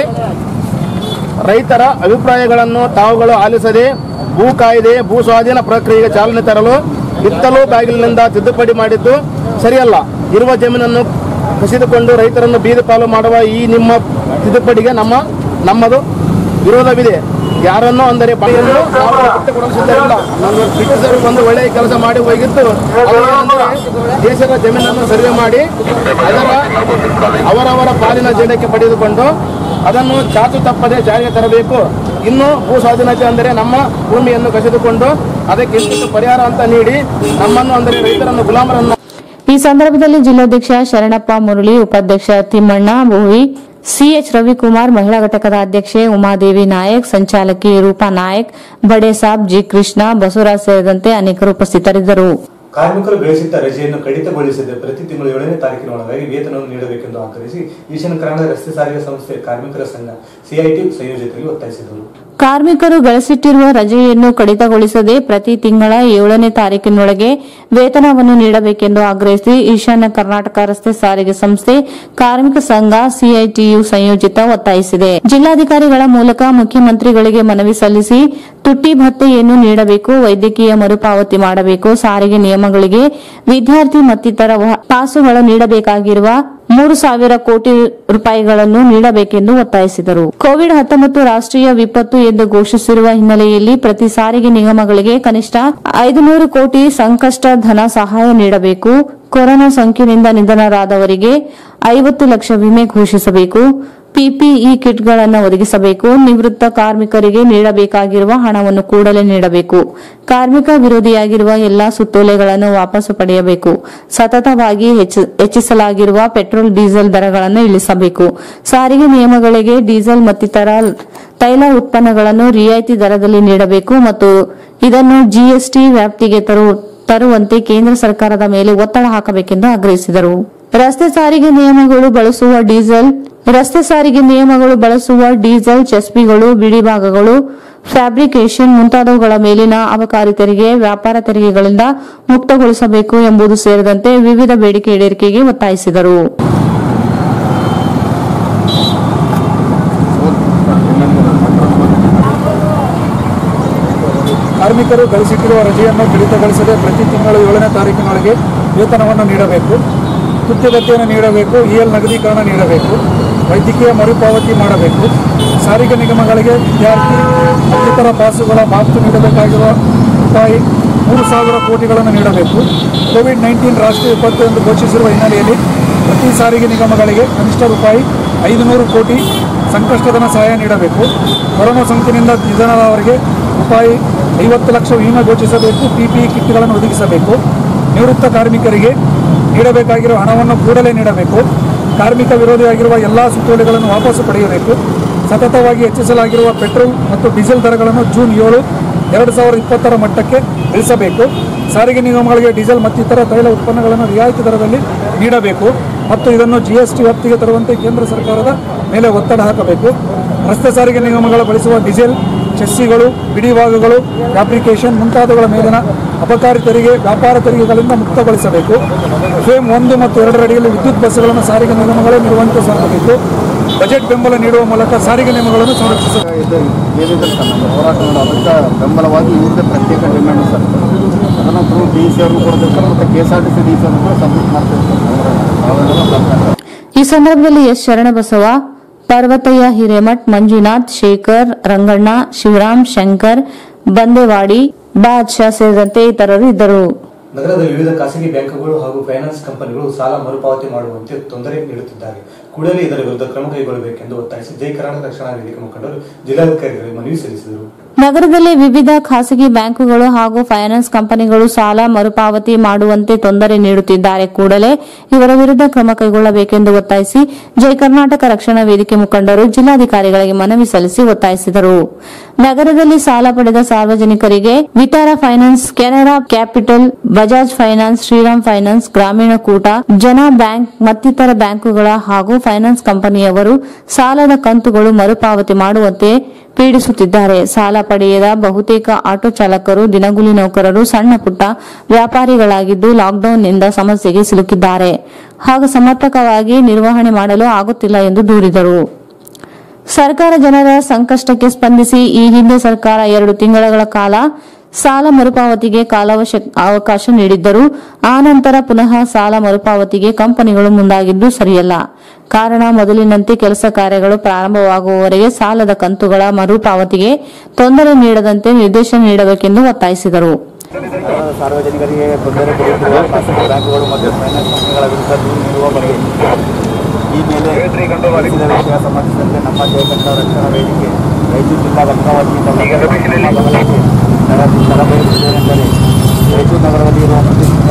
ರೈತರ ಅಭಿಪ್ರಾಯಗಳನ್ನು ತಾವುಗಳು ಆಲಿಸದೆ ಭೂ ಕಾಯ್ದೆ ಭೂ ಸ್ವಾಧೀನ ಪ್ರಕ್ರಿಯೆಗೆ ಚಾಲನೆ ತರಲು ಹಿತ್ತಲು ಬಾಗಿಲಿನಿಂದ ತಿದ್ದುಪಡಿ ಮಾಡಿದ್ದು ಸರಿಯಲ್ಲ ಇರುವ ಜಮೀನನ್ನು ಕಸಿದುಕೊಂಡು ರೈತರನ್ನು ಬೀದಿ ಪಾಲು ಮಾಡುವ ಈ ನಿಮ್ಮ ತಿದ್ದುಪಡಿಗೆ ನಮ್ಮ ನಮ್ಮದು ವಿರೋಧವಿದೆ ಯಾರನ್ನೋ ಅಂದರೆ ಬಾಯಿಯನ್ನು ನಾವು ಬಿಟ್ಟು ಕೊಡಲು ಸಿದ್ಧರಿಲ್ಲ ನಾನು ಬ್ರಿಟಿಷರು ಬಂದು ಒಳ್ಳೆಯ ಕೆಲಸ ಮಾಡಿ ಹೋಗಿದ್ದು ಅದು ಏನಂದ್ರೆ ದೇಶದ ಜಮೀನನ್ನು ಸರ್ವೆ ಮಾಡಿ ಅದರ ಅವರವರ ಪಾಲಿನ ಜೇಡಕ್ಕೆ ಪಡೆದುಕೊಂಡು ಅದನ್ನು ಚಾಚು ತಪ್ಪದೆ ಜಾರಿಗೆ ತರಬೇಕು ಇನ್ನು ಭೂ ಸ್ವಾಧೀನತೆ ಅಂದರೆ ನಮ್ಮ ಭೂಮಿಯನ್ನು ಕಸಿದುಕೊಂಡು ಅದಕ್ಕೆ ಇಂತಿಷ್ಟು ಪರಿಹಾರ ಅಂತ ನೀಡಿ ನಮ್ಮನ್ನು ಅಂದರೆ ರೈತರನ್ನು ಗುಲಾಮರನ್ನು ಈ ಸಂದರ್ಭದಲ್ಲಿ ಜಿಲ್ಲಾಧ್ಯಕ್ಷ ಶರಣಪ್ಪ ಮುರಳಿ ಉಪಾಧ್ಯಕ್ಷ ತಿಮ್ಮಣ್ಣ ಭೋವಿ ಸಿಎಚ್ ರವಿಕುಮಾರ್ ಮಹಿಳಾ ಘಟಕದ ಅಧ್ಯಕ್ಷೆ ಉಮಾದೇವಿ ನಾಯಕ್ ಸಂಚಾಲಕಿ ರೂಪಾ ನಾಯಕ್ ಬಡೆ ಸಾಬ್ ಜಿ ಕೃಷ್ಣ ಬಸವರಾಜ್ ಸೇರಿದಂತೆ ಅನೇಕರು ಉಪಸ್ಥಿತರಿದ್ದರು ಕಾರ್ಮಿಕರು ಗಳಿಸಿದ್ದ ರಜೆಯನ್ನು ಕಡಿತಗೊಳಿಸದೆ ಪ್ರತಿ ತಿಂಗಳು ಏಳನೇ ತಾರೀಕಿನ ಒಳಗಾಗಿ ವೇತನವನ್ನು ನೀಡಬೇಕೆಂದು ಆಗ್ರಹಿಸಿ ಈಶಾನ್ಯ ಕರ್ನಾಟಕ ರಸ್ತೆ ಸಾರಿಗೆ ಸಂಸ್ಥೆ ಕಾರ್ಮಿಕರ ಸಂಘ ಸಿಐಟಿ ಸಂಯೋಜಕರಿಗೆ ಒತ್ತಾಯಿಸಿದರು ಕಾರ್ಮಿಕರು ಗಳಿಸಿಟ್ಟಿರುವ ರಜೆಯನ್ನು ಕಡಿತಗೊಳಿಸದೆ ಪ್ರತಿ ತಿಂಗಳ ಏಳನೇ ತಾರೀಕಿನೊಳಗೆ ವೇತನವನ್ನು ನೀಡಬೇಕೆಂದು ಆಗ್ರಹಿಸಿ ಈಶಾನ್ಯ ಕರ್ನಾಟಕ ರಸ್ತೆ ಸಾರಿಗೆ ಸಂಸ್ಥೆ ಕಾರ್ಮಿಕ ಸಂಘ ಸಿಐಟಿಯು ಸಂಯೋಜಿತ ಒತ್ತಾಯಿಸಿದೆ ಜಿಲ್ಲಾಧಿಕಾರಿಗಳ ಮೂಲಕ ಮುಖ್ಯಮಂತ್ರಿಗಳಿಗೆ ಮನವಿ ಸಲ್ಲಿಸಿ ತುಟ್ಟಿ ಭತ್ಯೆಯನ್ನು ನೀಡಬೇಕು ವೈದ್ಯಕೀಯ ಮರುಪಾವತಿ ಮಾಡಬೇಕು ಸಾರಿಗೆ ನಿಯಮಗಳಿಗೆ ವಿದ್ಯಾರ್ಥಿ ಮತ್ತಿತರ ವ- ಪಾಸುಗಳು ನೀಡಬೇಕಾಗಿರುವ ಮೂರು ಸಾವಿರ ಕೋಟಿ ರೂಪಾಯಿಗಳನ್ನು ನೀಡಬೇಕೆಂದು ಒತ್ತಾಯಿಸಿದರು ಕೋವಿಡ್ ಹತ್ತೊಂಬತ್ತು ರಾಷ್ಟ್ರೀಯ ವಿಪತ್ತು ಎಂದು ಘೋಷಿಸಿರುವ ಹಿನ್ನೆಲೆಯಲ್ಲಿ ಪ್ರತಿ ಸಾರಿಗೆ ನಿಗಮಗಳಿಗೆ ಕನಿಷ್ಠ ಐದುನೂರು ಕೋಟಿ ಸಂಕಷ್ಟ ಧನ ಸಹಾಯ ನೀಡಬೇಕು ಕೊರೋನಾ ಸೋಂಕಿನಿಂದ ನಿಧನರಾದವರಿಗೆ ಐವತ್ತು ಲಕ್ಷ ವಿಮೆ ಘೋಷಿಸಬೇಕು ಪಿಪಿಇ ಕಿಟ್ಗಳನ್ನು ಒದಗಿಸಬೇಕು ನಿವೃತ್ತ ಕಾರ್ಮಿಕರಿಗೆ ನೀಡಬೇಕಾಗಿರುವ ಹಣವನ್ನು ಕೂಡಲೇ ನೀಡಬೇಕು ಕಾರ್ಮಿಕ ವಿರೋಧಿಯಾಗಿರುವ ಎಲ್ಲಾ ಸುತ್ತೋಲೆಗಳನ್ನು ವಾಪಸ್ಸು ಪಡೆಯಬೇಕು ಸತತವಾಗಿ ಹೆಚ್ಚು- ಹೆಚ್ಚಿಸಲಾಗಿರುವ ಪೆಟ್ರೋಲ್ ಡೀಸೆಲ್ ದರಗಳನ್ನು ಇಳಿಸಬೇಕು ಸಾರಿಗೆ ನಿಯಮಗಳಿಗೆ ಡೀಸೆಲ್ ಮತ್ತಿತರ ತೈಲ ಉತ್ಪನ್ನಗಳನ್ನು ರಿಯಾಯಿತಿ ದರದಲ್ಲಿ ನೀಡಬೇಕು ಮತ್ತು ಇದನ್ನು ಜಿಎಸ್ಟಿ ವ್ಯಾಪ್ತಿಗೆ ತರು ತರುವಂತೆ ಕೇಂದ್ರ ಸರ್ಕಾರದ ಮೇಲೆ ಒತ್ತಡ ಹಾಕಬೇಕೆಂದು ಆಗ್ರಹಿಸಿದರು ರಸ್ತೆ ಸಾರಿಗೆ ನಿಯಮಗಳು ಬಳಸುವ ಡೀಸೆಲ್ ರಸ್ತೆ ಸಾರಿಗೆ ನಿಯಮಗಳು ಬಳಸುವ ಡೀಸೆಲ್ ಚೆಸ್ಪಿಗಳು ಬಿಡಿಭಾಗಗಳು ಫ್ಯಾಬ್ರಿಕೇಷನ್ ಮುಂತಾದವುಗಳ ಮೇಲಿನ ಅಬಕಾರಿ ತೆರಿಗೆ ವ್ಯಾಪಾರ ತೆರಿಗೆಗಳಿಂದ ಮುಕ್ತಗೊಳಿಸಬೇಕು ಎಂಬುದು ಸೇರಿದಂತೆ ವಿವಿಧ ಬೇಡಿಕೆ ಈಡೇರಿಕೆಗೆ ಒತ್ತಾಯಿಸಿದರು ಕಾರ್ಮಿಕರು ಗಳಿಸಿಟ್ಟಿರುವ ರಜೆಯನ್ನು ಕಡಿತಗೊಳಿಸದೆ ಪ್ರತಿ ತಿಂಗಳು ಏಳನೇ ತಾರೀಕಿನೊಳಗೆ ವೇತನವನ್ನು ನೀಡಬೇಕು ತುತ್ಯಗತಿಯನ್ನು ನೀಡಬೇಕು ಇಎಲ್ ನಗದೀಕರಣ ನೀಡಬೇಕು ವೈದ್ಯಕೀಯ ಮರುಪಾವತಿ ಮಾಡಬೇಕು ಸಾರಿಗೆ ನಿಗಮಗಳಿಗೆ ವಿದ್ಯಾರ್ಥಿ ಮತ್ತಿತರ ಪಾಸುಗಳ ಬಾಬ್ತು ನೀಡಬೇಕಾಗಿರುವ ರೂಪಾಯಿ ಮೂರು ಸಾವಿರ ಕೋಟಿಗಳನ್ನು ನೀಡಬೇಕು ಕೋವಿಡ್ ನೈನ್ಟೀನ್ ರಾಷ್ಟ್ರೀಯ ವಿಪತ್ತು ಎಂದು ಘೋಷಿಸಿರುವ ಹಿನ್ನೆಲೆಯಲ್ಲಿ ಪ್ರತಿ ಸಾರಿಗೆ ನಿಗಮಗಳಿಗೆ ಕನಿಷ್ಠ ರೂಪಾಯಿ ಐದುನೂರು ಕೋಟಿ ಸಂಕಷ್ಟಧನ ಸಹಾಯ ನೀಡಬೇಕು ಕೊರೋನಾ ಸೋಂಕಿನಿಂದ ನಿಧನರಾದವರಿಗೆ ರೂಪಾಯಿ ಐವತ್ತು ಲಕ್ಷ ವಿಮೆ ಘೋಷಿಸಬೇಕು ಪಿಪಿಇ ಕಿಟ್ಗಳನ್ನು ಒದಗಿಸಬೇಕು ನಿವೃತ್ತ ಕಾರ್ಮಿಕರಿಗೆ ನೀಡಬೇಕಾಗಿರುವ ಹಣವನ್ನು ಕೂಡಲೇ ನೀಡಬೇಕು ಕಾರ್ಮಿಕ ವಿರೋಧಿಯಾಗಿರುವ ಎಲ್ಲ ಸುತ್ತೋಲೆಗಳನ್ನು ವಾಪಸ್ಸು ಪಡೆಯಬೇಕು ಸತತವಾಗಿ ಹೆಚ್ಚಿಸಲಾಗಿರುವ ಪೆಟ್ರೋಲ್ ಮತ್ತು ಡೀಸೆಲ್ ದರಗಳನ್ನು ಜೂನ್ ಏಳು ಎರಡು ಸಾವಿರದ ಇಪ್ಪತ್ತರ ಮಟ್ಟಕ್ಕೆ ಇಳಿಸಬೇಕು ಸಾರಿಗೆ ನಿಗಮಗಳಿಗೆ ಡೀಸೆಲ್ ಮತ್ತಿತರ ತೈಲ ಉತ್ಪನ್ನಗಳನ್ನು ರಿಯಾಯಿತಿ ದರದಲ್ಲಿ ನೀಡಬೇಕು ಮತ್ತು ಇದನ್ನು ಜಿಎಸ್ಟಿ ವ್ಯಾಪ್ತಿಗೆ ತರುವಂತೆ ಕೇಂದ್ರ ಸರ್ಕಾರದ ಮೇಲೆ ಒತ್ತಡ ಹಾಕಬೇಕು ರಸ್ತೆ ಸಾರಿಗೆ ನಿಗಮಗಳು ಬಳಸುವ ಡೀಸೆಲ್ ಚೆಸ್ಸಿಗಳು ಬಿಡಿಭಾಗಗಳು ಫ್ಯಾಬ್ರಿಕೇಷನ್ ಮುಂತಾದವುಗಳ ಮೇಲಿನ ಅಬಕಾರಿ ತೆರಿಗೆ ವ್ಯಾಪಾರ ತೆರಿಗೆಗಳಿಂದ ಮುಕ್ತಗೊಳಿಸಬೇಕು ಫೇಮ್ ಒಂದು ಮತ್ತು ಎರಡರ ಅಡಿಯಲ್ಲಿ ವಿದ್ಯುತ್ ಬಸ್ಸುಗಳನ್ನು ಸಾರಿಗೆ ನಿಗಮಗಳೇ ನಿರ್ವಹಿಸಬೇಕು ಬಜೆಟ್ ಬೆಂಬಲ ನೀಡುವ ಮೂಲಕ ಸಾರಿಗೆ ನಿಯಮಗಳನ್ನು ಸಂರಕ್ಷಿಸಬೇಕು ಇದು ಏನಿದೆ ಸರ್ ನಮ್ಮ ಹೋರಾಟ ಮಾಡಿ ಅದಕ್ಕೆ ಬೆಂಬಲವಾಗಿ ಇವ್ರದ್ದೇ ಪ್ರತ್ಯೇಕ ಡಿಮ್ಯಾಂಡ್ ಸರ್ ಅದನ್ನು ಥ್ರೂ ಡಿ ಸಿ ಅವ್ರಿಗೂ ಕೊಡ್ತೀವಿ ಸರ್ ಮತ್ತು K S R T C D C ಅವ್ರಿಗೂ ಸಬ್ಮಿಟ್ ಮಾಡ್ತೀವಿ ಸರ್ ಅವೆಲ್ಲ ಸರ್ಕಾರ ಈ ಸಂದರ್ಭದಲ್ಲಿ ಎಸ್ ಶರಣಬಸವ ಪರ್ವತಯ್ಯ ಹಿರೇಮಠ್ ಮಂಜುನಾಥ್ ಶೇಖರ್ ರಂಗಣ್ಣ ಶಿವರಾಮ್ ಶಂಕರ್ ಬಂದೇವಾಡಿ ಬಾದ್ಶಾ ಸೇರಿದಂತೆ ಇತರರು ಇದ್ದರು ನಗರದ ವಿವಿಧ ಖಾಸಗಿ ಬ್ಯಾಂಕುಗಳು ಹಾಗೂ ಫೈನಾನ್ಸ್ ಕಂಪನಿಗಳು ಸಾಲ ಮರುಪಾವತಿ ಮಾಡುವಂತೆ ತೊಂದರೆ ನೀಡುತ್ತಿದ್ದಾರೆ ಕೂಡಲೇ ಇದರ ವಿರುದ್ಧ ಕ್ರಮ ಕೈಗೊಳ್ಳಬೇಕೆಂದು ಒತ್ತಾಯಿಸಿ ಜೈ ಕರ್ನಾಟಕ ರಕ್ಷಣಾ ವೇದಿಕೆ ಮುಖಂಡರು ಜಿಲ್ಲಾಧಿಕಾರಿಗಳಿಗೆ ಮನವಿ ಸಲ್ಲಿಸಿದರು ನಗರದಲ್ಲಿ ವಿವಿಧ ಖಾಸಗಿ ಬ್ಯಾಂಕುಗಳು ಹಾಗೂ ಫೈನಾನ್ಸ್ ಕಂಪನಿಗಳು ಸಾಲ ಮರುಪಾವತಿ ಮಾಡುವಂತೆ ತೊಂದರೆ ನೀಡುತ್ತಿದ್ದಾರೆ ಕೂಡಲೇ ಇವರ ವಿರುದ್ಧ ಕ್ರಮ ಕೈಗೊಳ್ಳಬೇಕೆಂದು ಒತ್ತಾಯಿಸಿ ಜೈ ಕರ್ನಾಟಕ ರಕ್ಷಣಾ ವೇದಿಕೆ ಮುಖಂಡರು ಜಿಲ್ಲಾಧಿಕಾರಿಗಳಿಗೆ ಮನವಿ ಸಲ್ಲಿಸಿ ಒತ್ತಾಯಿಸಿದರು ನಗರದಲ್ಲಿ ಸಾಲ ಪಡೆದ ಸಾರ್ವಜನಿಕರಿಗೆ ವಿತಾರ finance Canara capital Bajaj finance Shriram finance Grameen Koota ಜನ ಬ್ಯಾಂಕ್ ಮತ್ತಿತರ ಬ್ಯಾಂಕುಗಳ ಹಾಗೂ ಫೈನಾನ್ಸ್ ಕಂಪನಿಯವರು ಸಾಲದ ಕಂತುಗಳು ಮರುಪಾವತಿ ಮಾಡುವಂತೆ ಪೀಡಿಸುತ್ತಿದ್ದಾರೆ ಸಾಲ ಪಡೆಯದ ಬಹುತೇಕ ಆಟೋ ಚಾಲಕರು ದಿನಗೂಲಿ ನೌಕರರು ಸಣ್ಣ ಪುಟ್ಟ ವ್ಯಾಪಾರಿಗಳಾಗಿದ್ದು ಲಾಕ್ಡೌನ್ನಿಂದ ಸಮಸ್ಯೆಗೆ ಸಿಲುಕಿದ್ದಾರೆ ಹಾಗೂ ಸಮರ್ಪಕವಾಗಿ ನಿರ್ವಹಣೆ ಮಾಡಲು ಆಗುತ್ತಿಲ್ಲ ಎಂದು ದೂರಿದರು ಸರ್ಕಾರ ಜನರ ಸಂಕಷ್ಟಕ್ಕೆ ಸ್ಪಂದಿಸಿ ಈ ಹಿಂದೆ ಸರ್ಕಾರ ಎರಡು ತಿಂಗಳ ಕಾಲ ಸಾಲ ಮರುಪಾವತಿಗೆ ಕಾಲಾವಶ ಅವಕಾಶ ನೀಡಿದ್ದರೂ ಆ ನಂತರ ಪುನಃ ಸಾಲ ಮರುಪಾವತಿಗೆ ಕಂಪನಿಗಳು ಮುಂದಾಗಿದ್ದು ಸರಿಯಲ್ಲ ಕಾರಣ ಮೊದಲಿನಂತೆ ಕೆಲಸ ಕಾರ್ಯಗಳು ಪ್ರಾರಂಭವಾಗುವವರೆಗೆ ಸಾಲದ ಕಂತುಗಳ ಮರುಪಾವತಿಗೆ ತೊಂದರೆ ನೀಡದಂತೆ ನಿರ್ದೇಶನ ನೀಡಬೇಕೆಂದು ಒತ್ತಾಯಿಸಿದರು ಸಾರ್ವಜನಿಕರಿಗೆ ತೊಂದರೆ ಕೊಡುತ್ತಿರುವ ಖಾಸಗಿ ಬ್ಯಾಂಕುಗಳು ಮತ್ತು ಫೈನಾನ್ಸ್ ಕಂಪನಿಗಳ ವಿರುದ್ಧ ದೂರು ನೀಡುವ ಬಗ್ಗೆ ಈ ಮೇಲೆ ತಿಳಿಸಿದ ವಿಷಯ ಸಂಬಂಧಿಸಿದಂತೆ ನಮ್ಮ ಜಯಕಂಠ ರಕ್ಷಣಾ ವೇದಿಕೆ ರಾಯಚೂರು ಜಿಲ್ಲಾ ಗಂಗಾವತಿಯಿಂದ ನಮ್ಮ ಗಮನಕ್ಕೆ ತರ- ತರಬಯಸುವುದೇನೆಂದರೆ ರಾಯಚೂರು ನಗರದಲ್ಲಿ ಇರುವ ಪ್ರತಿಷ್ಠಿತ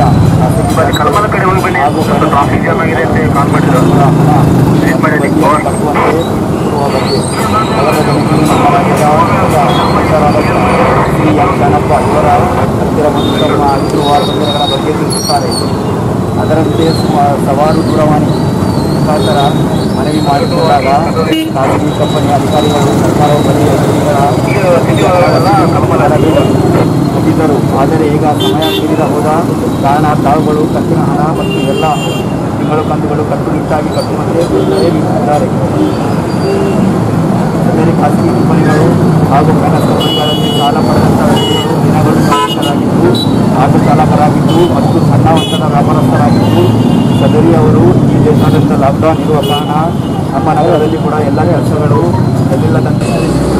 ಖಾಸಗಿ ಹಾಗೂ ತಪ್ಪುವಂತೆ ಇರುವ ಬಗ್ಗೆ ನಗರದ ಜನತೆಗೆ ಸಮಾಜದ ಅಧ್ಯಕ್ಷರಾದ ಶ್ರೀ ಎಂ ಗಣಪ ಇವರ ಹತ್ತಿರ ಬಂದು ತಮ್ಮ ಆಗಿರುವ ತೊಂದರೆಗಳ ಬಗ್ಗೆ ತಿಳಿಸುತ್ತಾರೆ ಅದರಂತೆ ಸುಮಾರು ಸವಾರು ದೂರವಾಣಿ ಮುಖಾಂತರ ಮನವಿ ಮಾಡಿಕೊಂಡಾಗ ಖಾಸಗಿ ಕಂಪನಿಯ ಅಧಿಕಾರಿಗಳು ಸರ್ಕಾರದ ಬಳಿ ಕೊಟ್ಟಿದ್ದರು ಆದರೆ ಈಗ ಸಮಯ ಮೀರಿದ ಹೋದ ಕಾರಣ ತಾವುಗಳು ಕಟ್ಟಿನ ಹಣ ಮತ್ತು ಎಲ್ಲ ತಿಂಗಳು ಕಂತುಗಳು ಕಟ್ಟುನಿಟ್ಟಾಗಿ ಕಟ್ಟುವಂತೆ ತೊಂದರೆ ನೀಡುತ್ತಿದ್ದಾರೆ ಬೇರೆ ಖಾಸಗಿ ಕಂಪನಿಗಳು ಹಾಗೂ ಫೈನಾನ್ಸ್ ಕಂಪನಿಗಳಲ್ಲಿ ಸಾಲ ಪಡೆದಂತಹ ವ್ಯಕ್ತಿಗಳು ದಿನಗಳು ಸಾಧಿಸಲಾಗಿದ್ದು ಆಟೋ ಚಾಲಕರಾಗಿದ್ದು ಮತ್ತು ಸಣ್ಣ ವಂತದ ವ್ಯಾಪಾರಸ್ಥರಾಗಿದ್ದು ಸದರಿಯವರು ಈ ದೇಶಾದ್ಯಂತ ಲಾಕ್ಡೌನ್ ಇರುವ ಕಾರಣ ನಮ್ಮ ನಗರದಲ್ಲಿ ಕೂಡ ಎಲ್ಲ ಕೆಲಸಗಳು ಎಲ್ಲಿಲ್ಲದಂತೆ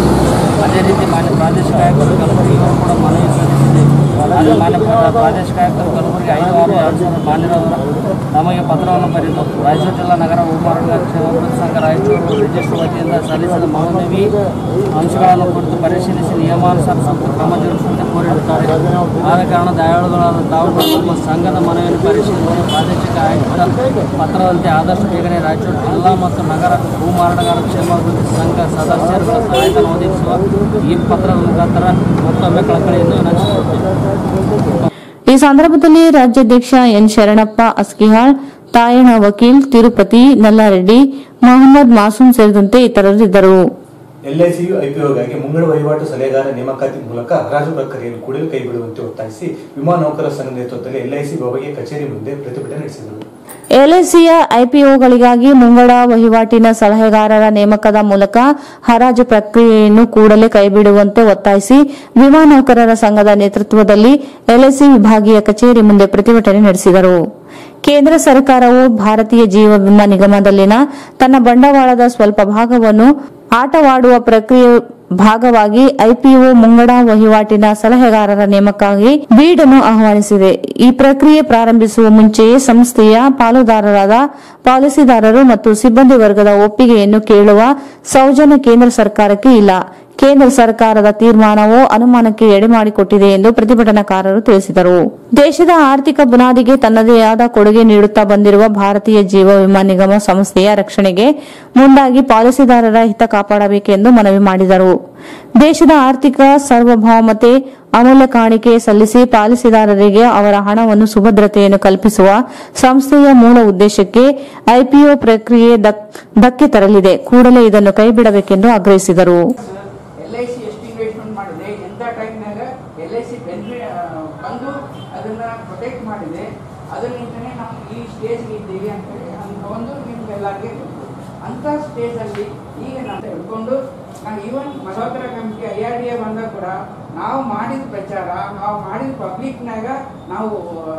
ಅದೇ ರೀತಿ ಮಾನ್ಯ ಪ್ರಾದೇಶಿಕ ಆಯುಕ್ತರು ಕಲಬುರಗಿಯವರು ಕೂಡ ಮನವಿ ಸಲ್ಲಿಸಿದೆ ಆದರೆ ಮಾನ್ಯ ಪ್ರ- ಪ್ರಾದೇಶಿಕ ಆಯುಕ್ತರು ಕಲಬುರಗಿ ಐದು ಆರು ಎರಡು ಸಾವಿರದ ಮಾನ್ಯರವರು ನಮಗೆ ಪತ್ರವನ್ನು ಬರೆದು ರಾಯಚೂರು ಜಿಲ್ಲಾ ನಗರ ಉಪಮಾರ್ಗ ಕ್ಷೇಮಾಭಿವೃದ್ಧಿ ಸಂಘ ರಾಯಚೂರು ರಿಜಿಸ್ಟರ್ ವತಿಯಿಂದ ಸಲ್ಲಿಸಿದ ಮನವಿ ಅಂಶಗಳನ್ನು ಕುರಿತು ಪರಿಶೀಲಿಸಿ ನಿಯಮಾನುಸಾರ ಸೂಕ್ತ ಕ್ರಮ ಜರುಗಿಸುವಂತೆ ಕೋರಿರುತ್ತಾರೆ ಆದ ಕಾರಣ ದಯಾಳುಗಳಾದ ತಾವು ನಮ್ಮ ಸಂಘದ ಮನವಿಯನ್ನು ಪರಿಶೀಲಿಸಿ ಪ್ರಾದೇಶಿಕ ಆಯುಕ್ತರ ಪತ್ರದಂತೆ ಆದಷ್ಟು ಬೇಗನೆ ರಾಯಚೂರು ಜಿಲ್ಲಾ ಮತ್ತು ನಗರ ಭೂಮಾರಾಟಗಾರ ಕ್ಷೇಮಾಭಿವೃದ್ಧಿ ಸಂಘ ಸದಸ್ಯರುಗಳ ಸಹಾಯಧನ ಒದಗಿಸುವ ಈ ಪತ್ರದ ಮುಖಾಂತರ ಮತ್ತೊಮ್ಮೆ ಕಳಕಳಿಯನ್ನು ವಿನಂತಿಸುತ್ತೇವೆ ಈ ಸಂದರ್ಭದಲ್ಲಿ ರಾಜ್ಯಾಧ್ಯಕ್ಷ ಎನ್ ಶರಣಪ್ಪ ಅಸ್ಕಿಹಾಳ್ ತಾಯಣ ವಕೀಲ್ ತಿರುಪತಿ ನಲ್ಲಾರೆಡ್ಡಿ ಮೊಹಮ್ಮದ್ ಮಾಸೂಮ್ ಸೇರಿದಂತೆ ಇತರರಿದ್ದರು ಎಲ್ಐಸಿಯು ಐಪಿಒಗಾಗಿ ಮುಂಗಡ ವಹಿವಾಟು ಸಲಹೆಗಾರ ನೇಮಕಾತಿ ಮೂಲಕ ಹರಾಜು ಪ್ರಕ್ರಿಯೆಯನ್ನು ಕೂಡಲೇ ಕೈಬಿಡುವಂತೆ ಒತ್ತಾಯಿಸಿ ವಿಮಾನ ನೌಕರರ ಸಂಘ ನೇತೃತ್ವದಲ್ಲಿ ಎಲ್ಐಸಿ ಬಾಬಾಗೆ ಕಚೇರಿ ಮುಂದೆ ಪ್ರತಿಭಟನೆ ನಡೆಸಿದರು ಎಲ್ಐಸಿಯ ಐಪಿಒಗಳಿಗಾಗಿ ಮುಂಗಡ ವಹಿವಾಟಿನ ಸಲಹೆಗಾರರ ನೇಮಕದ ಮೂಲಕ ಹರಾಜು ಪ್ರಕ್ರಿಯೆಯನ್ನು ಕೂಡಲೇ ಕೈಬಿಡುವಂತೆ ಒತ್ತಾಯಿಸಿ ವಿಮಾ ನೌಕರರ ಸಂಘದ ನೇತೃತ್ವದಲ್ಲಿ ಎಲ್ಐಸಿ ವಿಭಾಗೀಯ ಕಚೇರಿ ಮುಂದೆ ಪ್ರತಿಭಟನೆ ನಡೆಸಿದರು ಕೇಂದ್ರ ಸರ್ಕಾರವು ಭಾರತೀಯ ಜೀವ ವಿಮಾ ನಿಗಮದಲ್ಲಿನ ತನ್ನ ಬಂಡವಾಳದ ಸ್ವಲ್ಪ ಭಾಗವನ್ನು ಆಟವಾಡುವ ಪ್ರಕ್ರಿಯೆ ಭಾಗವಾಗಿ ಐಪಿಒ ಮುಂಗಡ ವಹಿವಾಟಿನ ಸಲಹೆಗಾರರ ನೇಮಕ್ಕಾಗಿ ಬೀಡನ್ನು ಆಹ್ವಾನಿಸಿದೆ ಈ ಪ್ರಕ್ರಿಯೆ ಪ್ರಾರಂಭಿಸುವ ಮುಂಚೆಯೇ ಸಂಸ್ಥೆಯ ಪಾಲುದಾರರಾದ ಪಾಲಿಸಿದಾರರು ಮತ್ತು ಸಿಬ್ಬಂದಿ ವರ್ಗದ ಒಪ್ಪಿಗೆಯನ್ನು ಕೇಳುವ ಸೌಜನ್ಯ ಕೇಂದ್ರ ಸರ್ಕಾರಕ್ಕೆ ಇಲ್ಲ ಕೇಂದ್ರ ಸರ್ಕಾರದ ತೀರ್ಮಾನವು ಅನುಮಾನಕ್ಕೆ ಎಡೆಮಾಡಿಕೊಟ್ಟಿದೆ ಎಂದು ಪ್ರತಿಭಟನಾಕಾರರು ತಿಳಿಸಿದರು ದೇಶದ ಆರ್ಥಿಕ ಬುನಾದಿಗೆ ತನ್ನದೇ ಆದ ಕೊಡುಗೆ ನೀಡುತ್ತಾ ಬಂದಿರುವ ಭಾರತೀಯ ಜೀವ ವಿಮಾ ನಿಗಮ ಸಂಸ್ಥೆಯ ರಕ್ಷಣೆಗೆ ಮುಂದಾಗಿ ಪಾಲಿಸಿದಾರರ ಹಿತ ಕಾಪಾಡಬೇಕೆಂದು ಮನವಿ ಮಾಡಿದರು ದೇಶದ ಆರ್ಥಿಕ ಸಾರ್ವಭೌಮತೆ ಅಮೂಲ್ಯ ಕಾಣಿಕೆ ಸಲ್ಲಿಸಿ ಪಾಲಿಸಿದಾರರಿಗೆ ಅವರ ಹಣವನ್ನು ಸುಭದ್ರತೆಯನ್ನು ಕಲ್ಪಿಸುವ ಸಂಸ್ಥೆಯ ಮೂಲ ಉದ್ದೇಶಕ್ಕೆ ಐಪಿಒ ಪ್ರಕ್ರಿಯೆ ದಕ್- ಧಕ್ಕೆ ತರಲಿದೆ ಕೂಡಲೇ ಇದನ್ನು ಕೈಬಿಡಬೇಕೆಂದು ಆಗ್ರಹಿಸಿದರು ಎಲ್ ಐ ಸಿ ಎಷ್ಟು ಇನ್ವೆಸ್ಟ್ಮೆಂಟ್ ಮಾಡಿದೆ ಎಂಥ ಟೈಮ್ನಾಗ ಎಲ್ ಐ ಸಿ ಬೆನಿಫಿಟ್ ಬಂದು ಅದನ್ನ ಪ್ರೊಟೆಕ್ಟ್ ಮಾಡಿದೆ ಅದರಿಂದನೇ ನಾವು ಈ ಸ್ಟೇಜ್ಗೆ ಇದ್ದೀವಿ ಅಂತ ಹೇಳಿ ಅಂತ ಒಂದು ನಿಮ್ಗೆಲ್ಲರಿಗೆ ಗೊತ್ತು ಅಂಥ ಸ್ಟೇಜಲ್ಲಿ ಈಗ ನಾವು ತಿಳ್ಕೊಂಡು ನಾವು even Malhotra committee I R D A ಬಂದಾಗ ಕೂಡ ನಾವು ಮಾಡಿದ ಪ್ರಚಾರ ನಾವು ಮಾಡಿದ ಪಬ್ಲಿಕ್ನಾಗ ನಾವು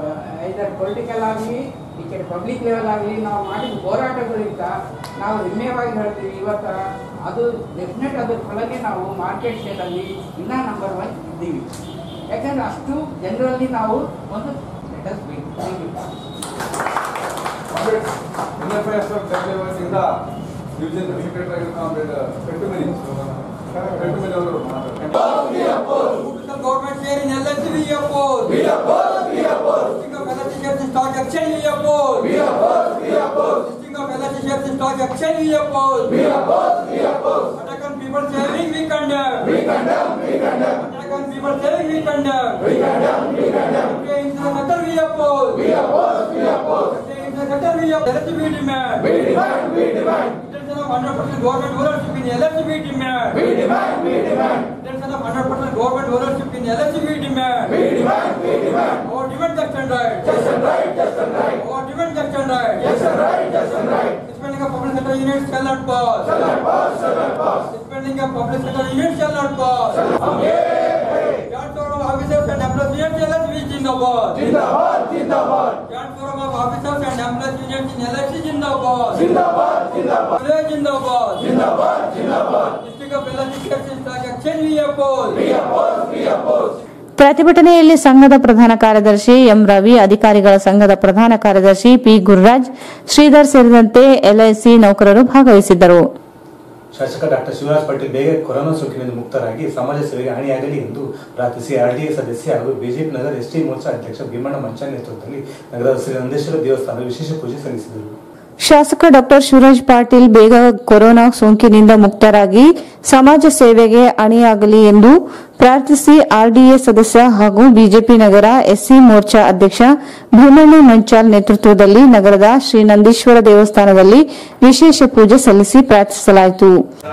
ಇದರ ಪೊಲಿಟಿಕಲ್ ಆಗಲಿ ಈ ಕಡೆ ಪಬ್ಲಿಕ್ ಲೆವೆಲ್ ಆಗಲಿ ನಾವು ಮಾಡಿದ ಹೋರಾಟಗಳಿಂದ ನಾವು ಹೆಮ್ಮೆವಾಗಿ ಹೇಳ್ತೀವಿ ಇವತ್ತ ಅದು ಡೆಫಿನೆಟ್ ಅದ್ರ ಫಲನೇ ನಾವು ಮಾರ್ಕೆಟ್ ಶೇರಲ್ಲಿ ಇನ್ನೂ ನಂಬರ್ ಒನ್ ಇದ್ದೀವಿ ಯಾಕಂದ್ರೆ ಅಷ್ಟು ಜನರಲ್ಲಿ ನಾವು ಒಂದು ಲೆಟಸ್ ಬೇಕು ಡಿವಿಷನ್ ಸೆಕ್ರೆಟರಿ ಆಗಿರೋ ಕಾಮ್ರೇಡ್ ಕಟ್ಟುಮನಿ ಕಟ್ಟುಮನಿ ಅವರು Government share in LHC we oppose. We oppose. We oppose. Listing of LHC shares in stock exchange we oppose. We oppose. We oppose. Listing of LHC shares in stock exchange we oppose. We oppose. We oppose. Attack on people saving we condemn. We condemn. We condemn. Attack on people saving we condemn. We condemn. We condemn. Okay, into the gutter we oppose. We oppose. We oppose. Okay, into the gutter we oppose. LHC we demand. We demand. We demand. Intention of 100% government ownership in LHC we demand. We demand. We demand. Intention of 100% government ownership in LHC we demand. We demand. We demand. Our demand just and right. Just and right. Just and right. Our demand just and right. Just and right. Just and right. Suspending of public sector units shall not pass. Shall not pass. Shall not pass. Suspending of public sector units shall not pass. Shall not pass. Yard forum of officers and employees units LHC Jindabad. Jindabad. Jindabad. Yard forum of officers and employees units in LHC Jindabad. Jindabad. Jindabad. Jindabad. Jindabad. Jindabad. District of LHC shares in stock exchange we oppose. We oppose. We oppose. ಪ್ರತಿಭಟನೆಯಲ್ಲಿ ಸಂಘದ ಪ್ರಧಾನ ಕಾರ್ಯದರ್ಶಿ M Ravi ಅಧಿಕಾರಿಗಳ ಸಂಘದ ಪ್ರಧಾನ ಕಾರ್ಯದರ್ಶಿ P Gururaj Sridhar ಸೇರಿದಂತೆ LIC ನೌಕರರು ಭಾಗವಹಿಸಿದ್ದರು ಶಾಸಕ ಡಾಕ್ಟರ್ ಶಿವರಾಜ್ ಪಾಟೀಲ್ ಬೇಗ ಕೊರೋನಾ ಸೋಂಕಿನಿಂದ ಮುಕ್ತರಾಗಿ ಸಮಾಜ ಸೇವೆಗೆ ಹಾನಿಯಾಗಲಿ ಎಂದು ಪ್ರಾರ್ಥಿಸಿ ಆರ್ಡಿಎ ಸದಸ್ಯ ಹಾಗೂ ಬಿಜೆಪಿ ನಗರ ಎಸ್ಟಿ ಮೋರ್ಚಾ ಅಧ್ಯಕ್ಷ ಭೀಮಣ್ಣ ಮಂಚ ನೇತೃತ್ವದಲ್ಲಿ ನಗರದ ಶ್ರೀ ನಂದೇಶ್ವರ ದೇವಸ್ಥಾನದ ವಿಶೇಷ ಪೂಜೆ ಸಲ್ಲಿಸಿದರು ಶಾಸಕ ಡಾಕ್ಟರ್ ಶಿವರಾಜ್ ಪಾಟೀಲ್ ಬೇಗ ಕೊರೋನಾ ಸೋಂಕಿನಿಂದ ಮುಕ್ತರಾಗಿ ಸಮಾಜ ಸೇವೆಗೆ ಅಣಿಯಾಗಲಿ ಎಂದು ಪ್ರಾರ್ಥಿಸಿ ಆರ್ಡಿಎ ಸದಸ್ಯ ಹಾಗೂ ಬಿಜೆಪಿ ನಗರ ಎಸ್ಸಿ ಮೋರ್ಚಾ ಅಧ್ಯಕ್ಷ ಭೀಮಣ್ಣ ಮಂಚಾಲ್ ನೇತೃತ್ವದಲ್ಲಿ ನಗರದ ಶ್ರೀ ನಂದೀಶ್ವರ ದೇವಸ್ಥಾನದಲ್ಲಿ ವಿಶೇಷ ಪೂಜೆ ಸಲ್ಲಿಸಿ ಪ್ರಾರ್ಥಿಸಲಾಯಿತು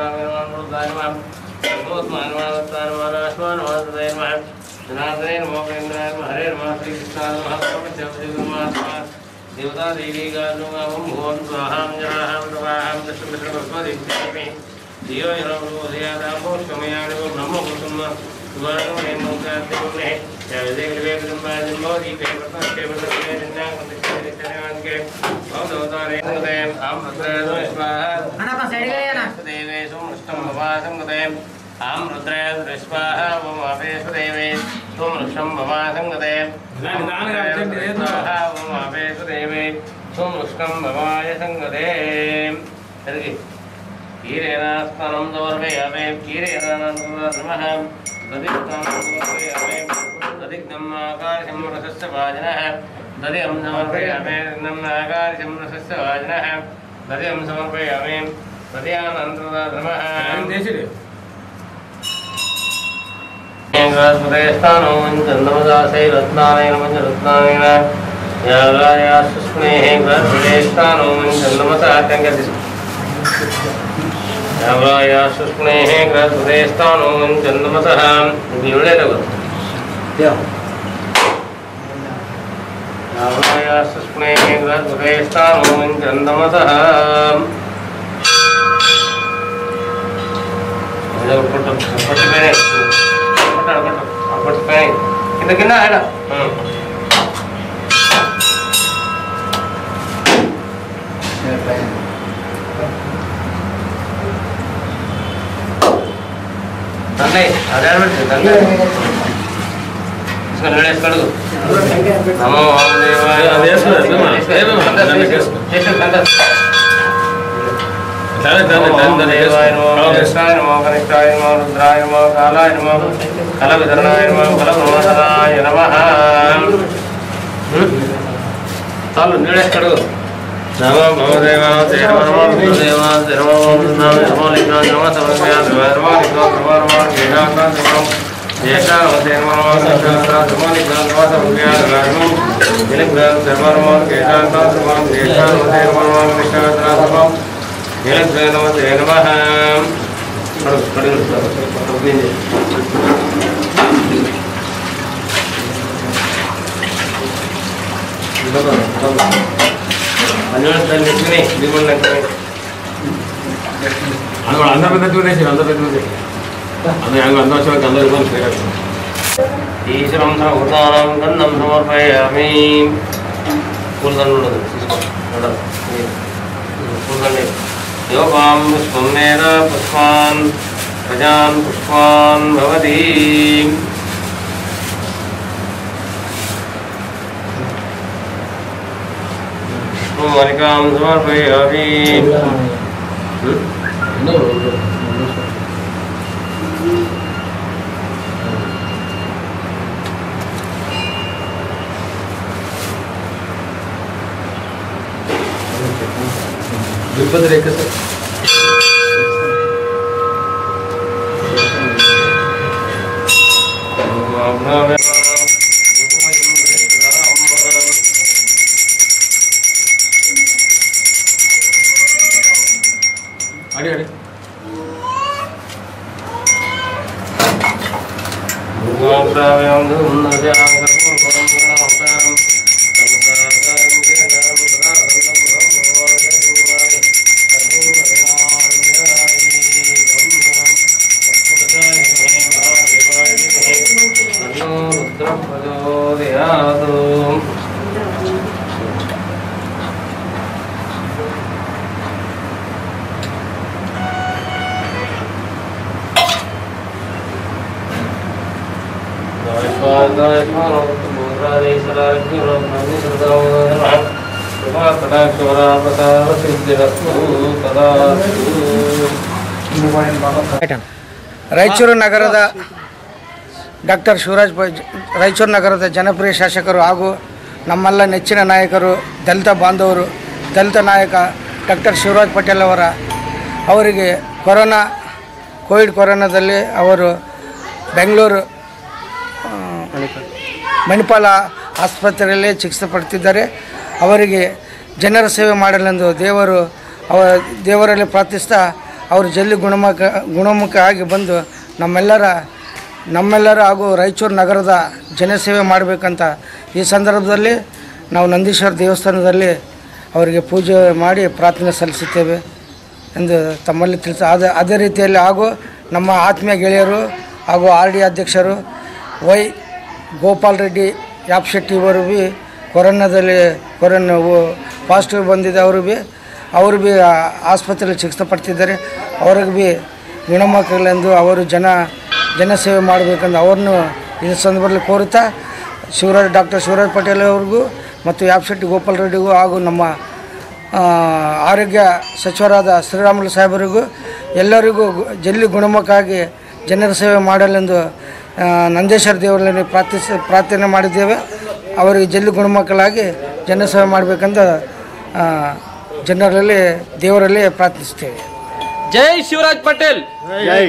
देवता देवी गानुगामं भुवन स्वाहां जराहां प्रवाहां दशमित्रमस्मदिष्यामि धियो यरो उदयादामो शमयानिवो ब्रह्मकुसुम सुवर्णमये मोक्षाद्यपुण्ये आम रुद्रे स्वाहा ओम अभेशदेवे तुम वृक्षम भवासंगते स्वाहा ओम अभेशदेवे तुम वृक्षम भवाय संगते तर्हि कीरेणास्तानं समर्पयामि कीरेणानन्तरमः दधिस्तानं समर्पयामि दधिग्धम् आकाशं रसस्य वाजिनः दधिं समर्पयामि दधिम् आकाशं रसस्य वाजिनः दधिं समर्पयामि दध्यानन्तरमः चन्दमदासै रत्नानेन मञ्जरत्नानेन यागायास्मनेः ग्रहप्रदेष्टानो चन्दमसा टङ्कति यागायास्मनेः ग्रहप्रदेष्टानो चन्दमसः ಒಳ್ಳೆಯದಾಗುತ್ತೆ यागायास्मनेः ग्रहप्रदेष्टानो चन्दमसः ಕೊಟ್ಟು ಕೊಟ್ಟು ಬೇರೆ ಕೊಟ್ಟಾಡ ಕೊಟ್ಟು ಕೊಟ್ಟು ಬೇರೆ ಇದಕ್ಕಿನ್ನ ಹೇಳ ಹ್ಞೂ ತಂದೆ ಅದೇ ಹೇಳ್ಬಿಡ್ತೀನಿ ತಂದೆ ಇಸ್ಕೊಂಡು ಹೇಳಿ ಇಸ್ಕೊಂಡು ನಮೋ ವಾಮದೇವಾಯ ಅದು ಹೆಸ್ರು, ಹೆಸ್ರು, ಹೆಸ್ರು, ತಂದೆ, ಹೆಸ್ರು. ಹೆಸ್ರು, ತಂದೆ. ತಾನೆ, ತಾನೆ, ತಾನೆ, ತಾನೆ, ದೇವಾಯ ನಮೋ ಹೌದು. ಕೃಷ್ಣಾಯ ನಮೋ ಕನಿಷ್ಠಾಯ ನಮೋ ರುದ್ರಾಯ ನಮೋ ಕಾಲಾಯ ನಮೋ ಕಲವಿಧರಣಾಯ ನಮೋ ಕಲಪ್ರಮೋದನಾಯ ನಮಃ ಹ್ಮ್? ಚಾಲು ನೀಳೆ ಕಡುಗು ನಮೋ ಭವದೇವ ದೇವ ನಮೋ ದೇವ ದೇವ ನಮೋ ನಮೋ ಲಿಂಗಾಯ ನಮೋ ಸಮನ್ವಯ ನಮೋ ನಮೋ ಲಿಂಗೋ ನಮೋ ನಮೋ ವೇದಾಂತ ನಮೋ ಏಷಾವತೆ ನಮೋ ನಮೋ ಲಿಂಗಾಯ ನಮೋ ಲಿಂಗಾಯ ನಮೋ ಸಮನ್ವಯ ನಮೋ ನಿಲಿಂಗಾಯ ನಮೋ ನಮೋ ವೇದಾಂತ ನಮೋ ಏಷಾವತೆ ನಮೋ ನಮೋ ಲಿಂಗಾಯ ನಮೋ ನಿಲಿಂಗಾಯ ನಮೋ ನಮಃ ಕಡುಗು ಕಡುಗು ಹನ್ನೆರಡರಲ್ಲಿ ಇರ್ತೀನಿ ಡಿಮಂಡ್ ಆಗ್ತೀನಿ ಅದು ಅಂದ ಬೆಂದ ಅಂದ ಬೆಂದ ಅದು ಹೆಂಗೆ ಅಂದ ವರ್ಷಕ್ಕೆ ಅಂದ ಬಂದು ಬೇಕಾಗ್ತದೆ ಈಶ್ವರಂ ಸರ್ವಭೂತಾನಾಂ ಗಂಧಂ ಸಮರ್ಪಯಾಮಿ ಪೂರ್ಣದಂಡ ನೋಡೋದು ನೋಡೋದು ಪೂರ್ಣದಂಡ ಯೋಗಾಂ ಪುಷ್ಪಂ ವೇದ ಪುಷ್ಪಾನ್ ಪ್ರಜಾನ್ ಪುಷ್ಪಾನ್ ಭವತಿ ಮಾಲಿಕಾಂ ಸಮರ್ಪಯಾಮಿ ದ್ವಿಪದ ರೇಖೆ ಸರ್ ಅಡಿ ಅಡಿ ರಾಯಚೂರು ನಗರದ ಡಾಕ್ಟರ್ ಶಿವರಾಜ್ ಪ- ರಾಯಚೂರು ನಗರದ ಜನಪ್ರಿಯ ಶಾಸಕರು ಹಾಗೂ ನಮ್ಮೆಲ್ಲ ನೆಚ್ಚಿನ ನಾಯಕರು ದಲಿತ ಬಾಂಧವರು ದಲಿತ ನಾಯಕ ಡಾಕ್ಟರ್ ಶಿವರಾಜ್ ಪಟೇಲ್ ಅವರ ಅವರಿಗೆ ಕೊರೋನಾ ಕೋವಿಡ್ ಕೊರೋನಾದಲ್ಲಿ ಅವರು ಬೆಂಗಳೂರು ಆ, ಮಣಿಪಾಲ ಆಸ್ಪತ್ರೆಯಲ್ಲಿ ಚಿಕಿತ್ಸೆ ಪಡ್ತಿದ್ದಾರೆ ಅವರಿಗೆ ಜನರ ಸೇವೆ ಮಾಡಲೆಂದು ದೇವರು ಅವ ದೇವರಲ್ಲಿ ಪ್ರಾರ್ಥಿಸ್ತಾ ಅವರು ಜಲ್ದಿ ಗುಣಮುಖ ಗುಣಮುಖ ಆಗಿ ಬಂದು ನಮ್ಮೆಲ್ಲರ ನಮ್ಮೆಲ್ಲರ ಹಾಗೂ ರಾಯಚೂರು ನಗರದ ಜನಸೇವೆ ಮಾಡಬೇಕಂತ ಈ ಸಂದರ್ಭದಲ್ಲಿ ನಾವು ನಂದೀಶ್ವರ ದೇವಸ್ಥಾನದಲ್ಲಿ ಅವರಿಗೆ ಪೂಜೆ ಮಾಡಿ ಪ್ರಾರ್ಥನೆ ಸಲ್ಲಿಸುತ್ತೇವೆ ಎಂದು ತಮ್ಮಲ್ಲಿ ತಿಳಿಸ ಅದೇ ಅದೇ ರೀತಿಯಲ್ಲಿ ಹಾಗೂ ನಮ್ಮ ಆತ್ಮೀಯ ಗೆಳೆಯರು ಹಾಗೂ ಆರ್ ಡಿ ಅಧ್ಯಕ್ಷರು ವೈ ಗೋಪಾಲ್ ರೆಡ್ಡಿ ಯಾಪ್ ಶೆಟ್ಟಿ ಇವರು ಭೀ ಕೊರೋನಾದಲ್ಲಿ ಕೊರೋನಾ ಪಾಸಿಟಿವ್ ಬಂದಿದೆ ಅವರು ಭೀ ಅವರು ಭೀ ಆಸ್ಪತ್ರೆಯಲ್ಲಿ ಚಿಕಿತ್ಸೆ ಪಡ್ತಿದ್ದಾರೆ ಅವ್ರಿಗೆ ಭೀ ಗುಣಮುಖಗಳೆಂದು ಅವರು ಜನ ಜನಸೇವೆ ಮಾಡಬೇಕೆಂದು ಅವ್ರನ್ನು ಈ ಸಂದರ್ಭದಲ್ಲಿ ಕೋರುತ್ತಾ ಶಿವರಾಜ್ ಡಾಕ್ಟರ್ ಶಿವರಾಜ್ ಪಟೇಲ್ ಅವ್ರಿಗೂ ಮತ್ತು ಯಾಪ್ ಶೆಟ್ಟಿ ಗೋಪಾಲ್ ರೆಡ್ಡಿಗೂ ಹಾಗೂ ನಮ್ಮ ಆ, ಆರೋಗ್ಯ ಸಚಿವರಾದ ಶ್ರೀರಾಮುಲು ಸಾಹೇಬರಿಗೂ ಎಲ್ಲರಿಗೂ ಗು- ಜಲ್ದಿ ಗುಣಮುಖಾಗಿ ಜನರ ಸೇವೆ ಮಾಡಲೆಂದು ಆ, ನಂದೇಶ್ವರ ದೇವರಲ್ಲಿ ಪ್ರಾರ್ಥಿಸಿ ಪ್ರಾರ್ಥನೆ ಮಾಡಿದ್ದೇವೆ ಅವರಿಗೆ ಜಲ್ದಿ ಗುಣಮುಖಲಾಗಿ ಜನ ಸೇವೆ ಮಾಡಬೇಕಂತ ಆ, ಜನರಲ್ಲಿ ದೇವರಲ್ಲಿ ಪ್ರಾರ್ಥಿಸ್ತೇವೆ ಜೈ ಶಿವರಾಜ್ ಪಟೇಲ್ ಜೈ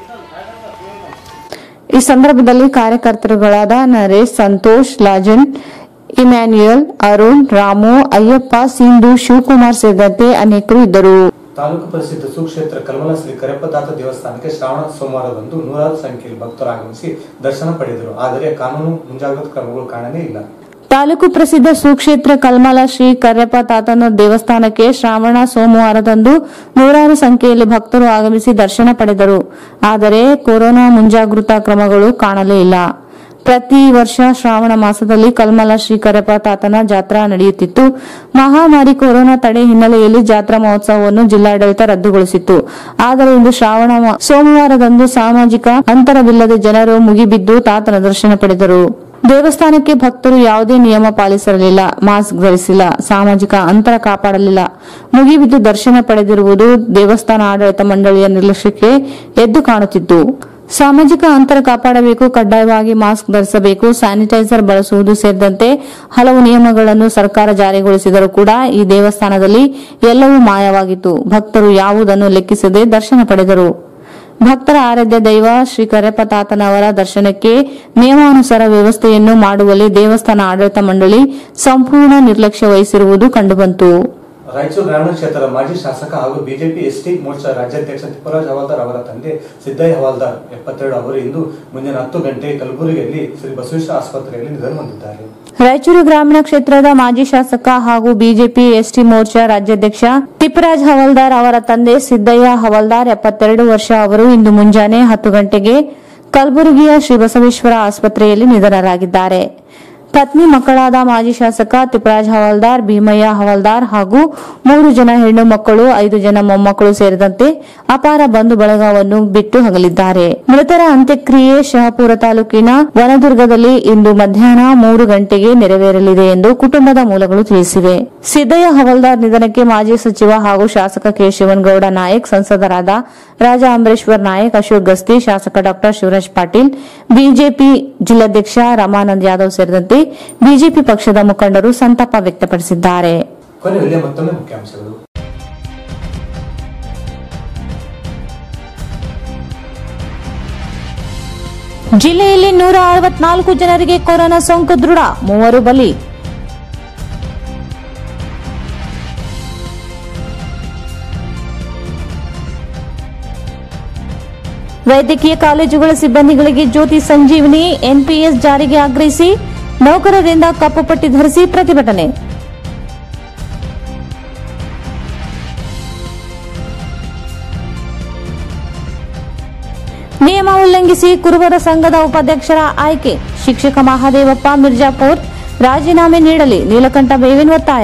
ಈ ಸಂದರ್ಭದಲ್ಲಿ ಕಾರ್ಯಕರ್ತರುಗಳಾದ ನರೇಶ್ ಸಂತೋಷ್ ಲಾಜನ್ ಇಮ್ಯಾನ್ಯುಯಲ್ ಅರುಣ್ ರಾಮು ಅಯ್ಯಪ್ಪ ಸಿಂಧು ಶಿವಕುಮಾರ್ ಸೇರಿದಂತೆ ಅನೇಕರು ಇದ್ದರು ತಾಲೂಕು ಪ್ರಸಿದ್ಧ ಸುಕ್ಷೇತ್ರ ಕಲ್ಮಲ ಶ್ರೀ ಕರೆಪ್ಪದಾತ ದೇವಸ್ಥಾನಕ್ಕೆ ಶ್ರಾವಣ ಸೋಮವಾರದಂದು ನೂರಾರು ಸಂಖ್ಯೆಯಲ್ಲಿ ಭಕ್ತರು ಆಗಮಿಸಿ ದರ್ಶನ ಪಡೆದರು ಆದರೆ ಕಾನೂನು ಮುಂಜಾಗ್ರತಾ ಕ್ರಮಗಳು ಕಾಣನೇ ಇಲ್ಲ ತಾಲೂಕು ಪ್ರಸಿದ್ಧ ಸುಕ್ಷೇತ್ರ ಕಲ್ಮಲ ಶ್ರೀ ಕರ್ಯಪ್ಪ ತಾತನ ದೇವಸ್ಥಾನಕ್ಕೆ ಶ್ರಾವಣ ಸೋಮವಾರದಂದು ನೂರಾರು ಸಂಖ್ಯೆಯಲ್ಲಿ ಭಕ್ತರು ಆಗಮಿಸಿ ದರ್ಶನ ಪಡೆದರು ಆದರೆ ಕೊರೋನಾ ಮುಂಜಾಗೃತಾ ಕ್ರಮಗಳು ಕಾಣಲೇ ಇಲ್ಲ ಪ್ರತಿ ವರ್ಷ ಶ್ರಾವಣ ಮಾಸದಲ್ಲಿ ಕಲ್ಮಲ ಶ್ರೀ ಕರ್ಯಪ್ಪ ತಾತನ ಜಾತ್ರಾ ನಡೆಯುತ್ತಿತ್ತು ಮಹಾಮಾರಿ ಕೊರೋನಾ ತಡೆ ಹಿನ್ನೆಲೆಯಲ್ಲಿ ಜಾತ್ರಾ ಮಹೋತ್ಸವವನ್ನು ಜಿಲ್ಲಾಡಳಿತ ರದ್ದುಗೊಳಿಸಿತ್ತು ಆದರೆ ಇಂದು ಶ್ರಾವಣ ಮಾ- ಸೋಮವಾರದಂದು ಸಾಮಾಜಿಕ ಅಂತರವಿಲ್ಲದೆ ಜನರು ಮುಗಿಬಿದ್ದು ತಾತನ ದರ್ಶನ ಪಡೆದರು ದೇವಸ್ಥಾನಕ್ಕೆ ಭಕ್ತರು ಯಾವುದೇ ನಿಯಮ ಪಾಲಿಸಿರಲಿಲ್ಲ ಮಾಸ್ಕ್ ಧರಿಸಿಲ್ಲ ಸಾಮಾಜಿಕ ಅಂತರ ಕಾಪಾಡಲಿಲ್ಲ ಮುಗಿಬಿದ್ದು ದರ್ಶನ ಪಡೆದಿರುವುದು ದೇವಸ್ಥಾನ ಆಡಳಿತ ಮಂಡಳಿಯ ನಿರ್ಲಕ್ಷ್ಯಕ್ಕೆ ಎದ್ದು ಕಾಣುತ್ತಿತ್ತು ಸಾಮಾಜಿಕ ಅಂತರ ಕಾಪಾಡಬೇಕು ಕಡ್ಡಾಯವಾಗಿ ಮಾಸ್ಕ್ ಧರಿಸಬೇಕು ಸ್ಯಾನಿಟೈಸರ್ ಬಳಸುವುದು ಸೇರಿದಂತೆ ಹಲವು ನಿಯಮಗಳನ್ನು ಸರ್ಕಾರ ಜಾರಿಗೊಳಿಸಿದರೂ ಕೂಡ ಈ ದೇವಸ್ಥಾನದಲ್ಲಿ ಎಲ್ಲವೂ ಮಾಯವಾಗಿತ್ತು ಭಕ್ತರು ಯಾವುದನ್ನು ಲೆಕ್ಕಿಸದೆ ದರ್ಶನ ಪಡೆದರು ಭಕ್ತರ ಆರಾಧ್ಯ ದೈವ ಶ್ರೀ ಕರೆಪ್ಪ ತಾತನವರ ದರ್ಶನಕ್ಕೆ ನಿಯಮಾನುಸಾರ ವ್ಯವಸ್ಥೆಯನ್ನು ಮಾಡುವಲ್ಲಿ ದೇವಸ್ಥಾನ ಆಡಳಿತ ಮಂಡಳಿ ಸಂಪೂರ್ಣ ನಿರ್ಲಕ್ಷ್ಯ ವಹಿಸಿರುವುದು ಕಂಡುಬಂತು ರಾಯಚೂರು ಗ್ರಾಮೀಣ ಕ್ಷೇತ್ರದ ಮಾಜಿ ಶಾಸಕ ಹಾಗೂ ಬಿಜೆಪಿ ಎಸ್ಟಿ ಮೋರ್ಚಾ ರಾಜ್ಯಾಧ್ಯಕ್ಷ ತಿಪ್ಪರಾಜ್ ಹವಾಲ್ದಾರ್ ಅವರ ತಂದೆ ಸಿದ್ದಯ್ಯ ಹವಾಲ್ದಾರ್ ಎಪ್ಪತ್ತೆರಡು ಅವರು ಇಂದು ಮುಂಜಾನೆ ಹತ್ತು ಗಂಟೆ ಕಲಬುರಗಿಯಲ್ಲಿ ಶ್ರೀ ಬಸವೇಶ್ವರ ಆಸ್ಪತ್ರೆಯಲ್ಲಿ ನಿಧನ ಹೊಂದಿದ್ದಾರೆ ರಾಯಚೂರು ಗ್ರಾಮೀಣ ಕ್ಷೇತ್ರದ ಮಾಜಿ ಶಾಸಕ ಹಾಗೂ ಬಿಜೆಪಿ ಎಸ್ಟಿ ಮೋರ್ಚಾ ರಾಜ್ಯಾಧ್ಯಕ್ಷ ತಿಪ್ಪರಾಜ್ ಹವಲ್ದಾರ್ ಅವರ ತಂದೆ ಸಿದ್ದಯ್ಯ ಹವಲ್ದಾರ್ ಎಪ್ಪತ್ತೆರಡು ವರ್ಷ ಅವರು ಇಂದು ಮುಂಜಾನೆ ಹತ್ತು ಗಂಟೆಗೆ ಕಲಬುರಗಿಯ ಶ್ರೀ ಬಸವೇಶ್ವರ ಆಸ್ಪತ್ರೆಯಲ್ಲಿ ನಿಧನರಾಗಿದ್ದಾರೆ ಪತ್ನಿ ಮಕ್ಕಳಾದ ಮಾಜಿ ಶಾಸಕ ತಿಪ್ಪರಾಜ್ ಹವಾಲ್ದಾರ್ ಭೀಮಯ್ಯ ಹವಾಲ್ದಾರ್ ಹಾಗೂ ಮೂರು ಜನ ಹೆಣ್ಣು ಮಕ್ಕಳು ಐದು ಜನ ಮೊಮ್ಮಕ್ಕಳು ಸೇರಿದಂತೆ ಅಪಾರ ಬಂಧು ಬಳಗವನ್ನು ಬಿಟ್ಟು ಅಗಲಿದ್ದಾರೆ ಮೃತರ ಅಂತ್ಯಕ್ರಿಯೆ ಶಹಪುರ ತಾಲೂಕಿನ ವನದುರ್ಗದಲ್ಲಿ ಇಂದು ಮಧ್ಯಾಹ್ನ ಮೂರು ಗಂಟೆಗೆ ನೆರವೇರಲಿದೆ ಎಂದು ಕುಟುಂಬದ ಮೂಲಗಳು ತಿಳಿಸಿವೆ ಸಿದ್ದಯ್ಯ ಹವಾಲ್ದಾರ್ ನಿಧನಕ್ಕೆ ಮಾಜಿ ಸಚಿವ ಹಾಗೂ ಶಾಸಕ ಕೆ ಶಿವನಗೌಡ ನಾಯಕ್ ಸಂಸದರಾದ ರಾಜಾ ಅಂಬರೇಶ್ವರ್ ನಾಯಕ್ ಅಶೋಕ್ ಗಸ್ತಿ ಶಾಸಕ ಡಾ ಶಿವರಾಜ್ ಪಾಟೀಲ್ ಬಿಜೆಪಿ ಜಿಲ್ಲಾಧ್ಯಕ್ಷ ರಮಾನಂದ್ ಯಾದವ್ ಸೇರಿದಂತೆ ಬಿಜೆಪಿ ಪಕ್ಷದ ಮುಖಂಡರು ಸಂತಾಪ ವ್ಯಕ್ತಪಡಿಸಿದ್ದಾರೆ ಕೊನೆಯಲ್ಲಿ ಮತ್ತೊಮ್ಮೆ ಮುಖ್ಯಾಂಶಗಳು ಜಿಲ್ಲೆಯಲ್ಲಿ ನೂರ ಅರವತ್ನಾಲ್ಕು ಜನರಿಗೆ ಕೊರೋನಾ ಸೋಂಕು ದೃಢ ಮೂವರು ಬಲಿ ವೈದ್ಯಕೀಯ ಕಾಲೇಜುಗಳ ಸಿಬ್ಬಂದಿಗಳಿಗೆ ಜ್ಯೋತಿ ಸಂಜೀವಿನಿ ಎನ್ಪಿಎಸ್ ಜಾರಿಗೆ ಆಗ್ರಹಿಸಿ ನೌಕರರಿಂದ ಕಪ್ಪು ಪಟ್ಟಿ ಧರಿಸಿ ಪ್ರತಿಭಟನೆ ನಿಯಮ ಉಲ್ಲಂಘಿಸಿ ಕುರುಬರ ಸಂಘದ ಉಪಾಧ್ಯಕ್ಷರ ಆಯ್ಕೆ ಶಿಕ್ಷಕ ಮಹಾದೇವಪ್ಪ ಮಿರ್ಜಾಪುರ್ ರಾಜೀನಾಮೆ ನೀಡಲಿ ನೀಲಕಂಠ ಬೇವಿನ ಒತ್ತಾಯ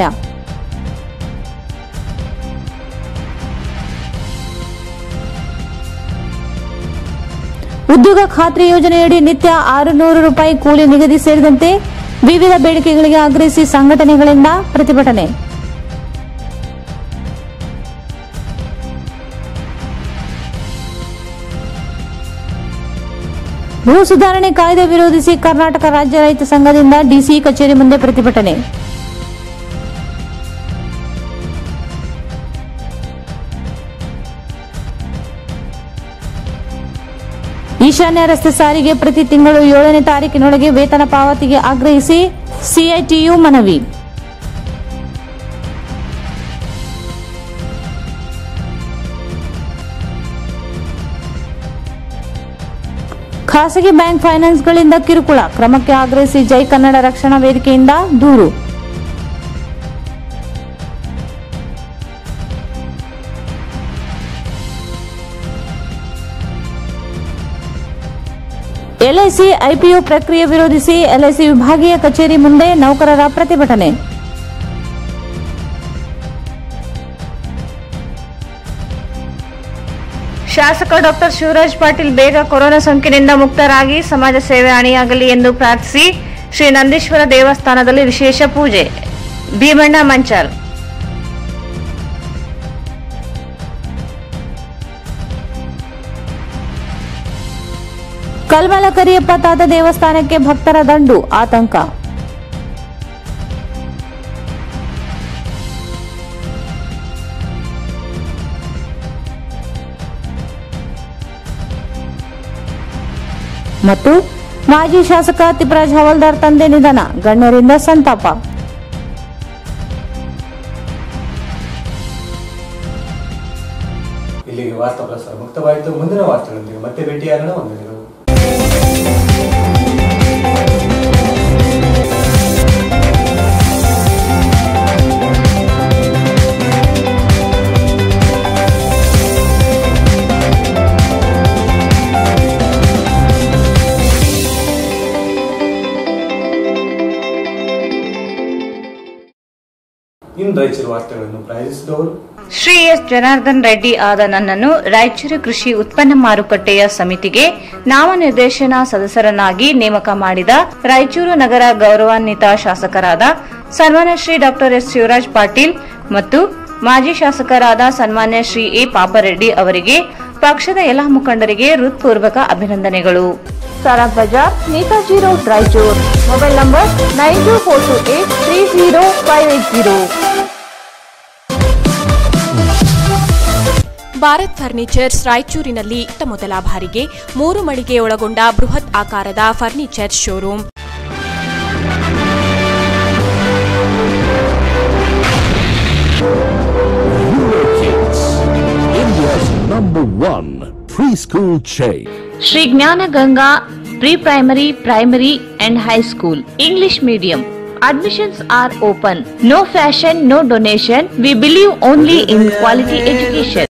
ಉದ್ಯೋಗ ಖಾತ್ರಿ ಯೋಜನೆಯಡಿ ನಿತ್ಯ ಆರುನೂರು ರೂಪಾಯಿ ಕೂಲಿ ನಿಗದಿ ಸೇರಿದಂತೆ ವಿವಿಧ ಬೇಡಿಕೆಗಳಿಗೆ ಆಗ್ರಹಿಸಿ ಸಂಘಟನೆಗಳಿಂದ ಪ್ರತಿಭಟನೆ ಭೂ ಸುಧಾರಣೆ ಕಾಯ್ದೆ ವಿರೋಧಿಸಿ ಕರ್ನಾಟಕ ರಾಜ್ಯ ರೈತ ಸಂಘದಿಂದ ಡಿಸಿ ಕಚೇರಿ ಮುಂದೆ ಪ್ರತಿಭಟನೆ ಈಶಾನ್ಯ ರಸ್ತೆ ಸಾರಿಗೆ ಪ್ರತಿ ತಿಂಗಳು ಏಳನೇ ತಾರೀಕಿನೊಳಗೆ ವೇತನ ಪಾವತಿಗೆ ಆಗ್ರಹಿಸಿ ಸಿಐಟಿಯು ಮನವಿ ಖಾಸಗಿ ಬ್ಯಾಂಕ್ ಫೈನಾನ್ಸ್ಗಳಿಂದ ಕಿರುಕುಳ ಕ್ರಮಕ್ಕೆ ಆಗ್ರಹಿಸಿ ಜೈ ಕನ್ನಡ ರಕ್ಷಣಾ ವೇದಿಕೆಯಿಂದ ದೂರು ಎಲ್ಐಸಿ ಐಪಿಒ ಪ್ರಕ್ರಿಯೆ ವಿರೋಧಿಸಿ ಎಲ್ಐಸಿ ವಿಭಾಗೀಯ ಕಚೇರಿ ಮುಂದೆ ನೌಕರರ ಪ್ರತಿಭಟನೆ ಶಾಸಕ ಡಾಕ್ಟರ್ ಶಿವರಾಜ್ ಪಾಟೀಲ್ ಬೇಗ ಕೊರೋನಾ ಸೋಂಕಿನಿಂದ ಮುಕ್ತರಾಗಿ ಸಮಾಜ ಸೇವೆ ಅಣಿಯಾಗಲಿ ಎಂದು ಪ್ರಾರ್ಥಿಸಿ ಶ್ರೀ ನಂದೀಶ್ವರ ದೇವಸ್ಥಾನದಲ್ಲಿ ವಿಶೇಷ ಪೂಜೆ ಭೀಮಣ್ಣ ಮಂಚಾಲ್ ಕಲ್ಮಲ ಕರಿಯಪ್ಪ ತಾತ ದೇವಸ್ಥಾನಕ್ಕೆ ಭಕ್ತರ ದಂಡು ಆತಂಕ ಮತ್ತು ಮಾಜಿ ಶಾಸಕ ತಿಪ್ರಾಜ್ ಹವಲ್ದಾರ್ ತಂದೆ ನಿಧನ ಗಣ್ಯರಿಂದ ಸಂತಾಪ ಇಲ್ಲಿಗೆ ವಾರ್ತಾ ಪ್ರಸಾರ ಮುಕ್ತವಾಯಿತು ಮುಂದಿನ ವಾರ್ತೆಗಳೊಂದಿಗೆ ಮತ್ತೆ ಭೇಟಿಯಾಗೋಣ ವಂದನೆಗಳು ಇನ್ನು ರಾಯಚೂರು ವಾರ್ತೆಗಳನ್ನು ಪ್ರಾಯೋಜಿಸಿದವರು ಶ್ರೀ ಎಸ್ ಜನಾರ್ದನ್ ರೆಡ್ಡಿ ಆದ ನನ್ನನ್ನು ರಾಯಚೂರು ಕೃಷಿ ಉತ್ಪನ್ನ ಮಾರುಕಟ್ಟೆಯ ಸಮಿತಿಗೆ ನಾಮನಿರ್ದೇಶನ ಸದಸ್ಯರನ್ನಾಗಿ ನೇಮಕ ಮಾಡಿದ ರಾಯಚೂರು ನಗರ ಗೌರವಾನ್ವಿತ ಶಾಸಕರಾದ ಸನ್ಮಾನ್ಯ ಶ್ರೀ ಡಾಕ್ಟರ್ ಎಸ್ ಶಿವರಾಜ್ ಪಾಟೀಲ್ ಮತ್ತು ಮಾಜಿ ಶಾಸಕರಾದ ಸನ್ಮಾನ್ಯ ಶ್ರೀ ಎ ಪಾಪರೆಡ್ಡಿ ಅವರಿಗೆ ಪಕ್ಷದ ಎಲ್ಲ ಮುಖಂಡರಿಗೆ ಹೃತ್ಪೂರ್ವಕ ಅಭಿನಂದನೆಗಳು Sara Bazaar Netaji road Raichur mobile number nine two four two eight three zero five eight zero Bharat furnitures ರಾಯಚೂರಿನಲ್ಲಿ ಇತ್ತ ಮೊದಲ ಬಾರಿಗೆ ಮೂರು ಮಳಿಗೆ ಒಳಗೊಂಡ ಬೃಹತ್ ಆಕಾರದ furniture showroom Kids, India's number one preschool chain. Shri Jnana Ganga pre primary primary and high school English medium Admissions are open. No fashion, no donation. We believe only in quality education.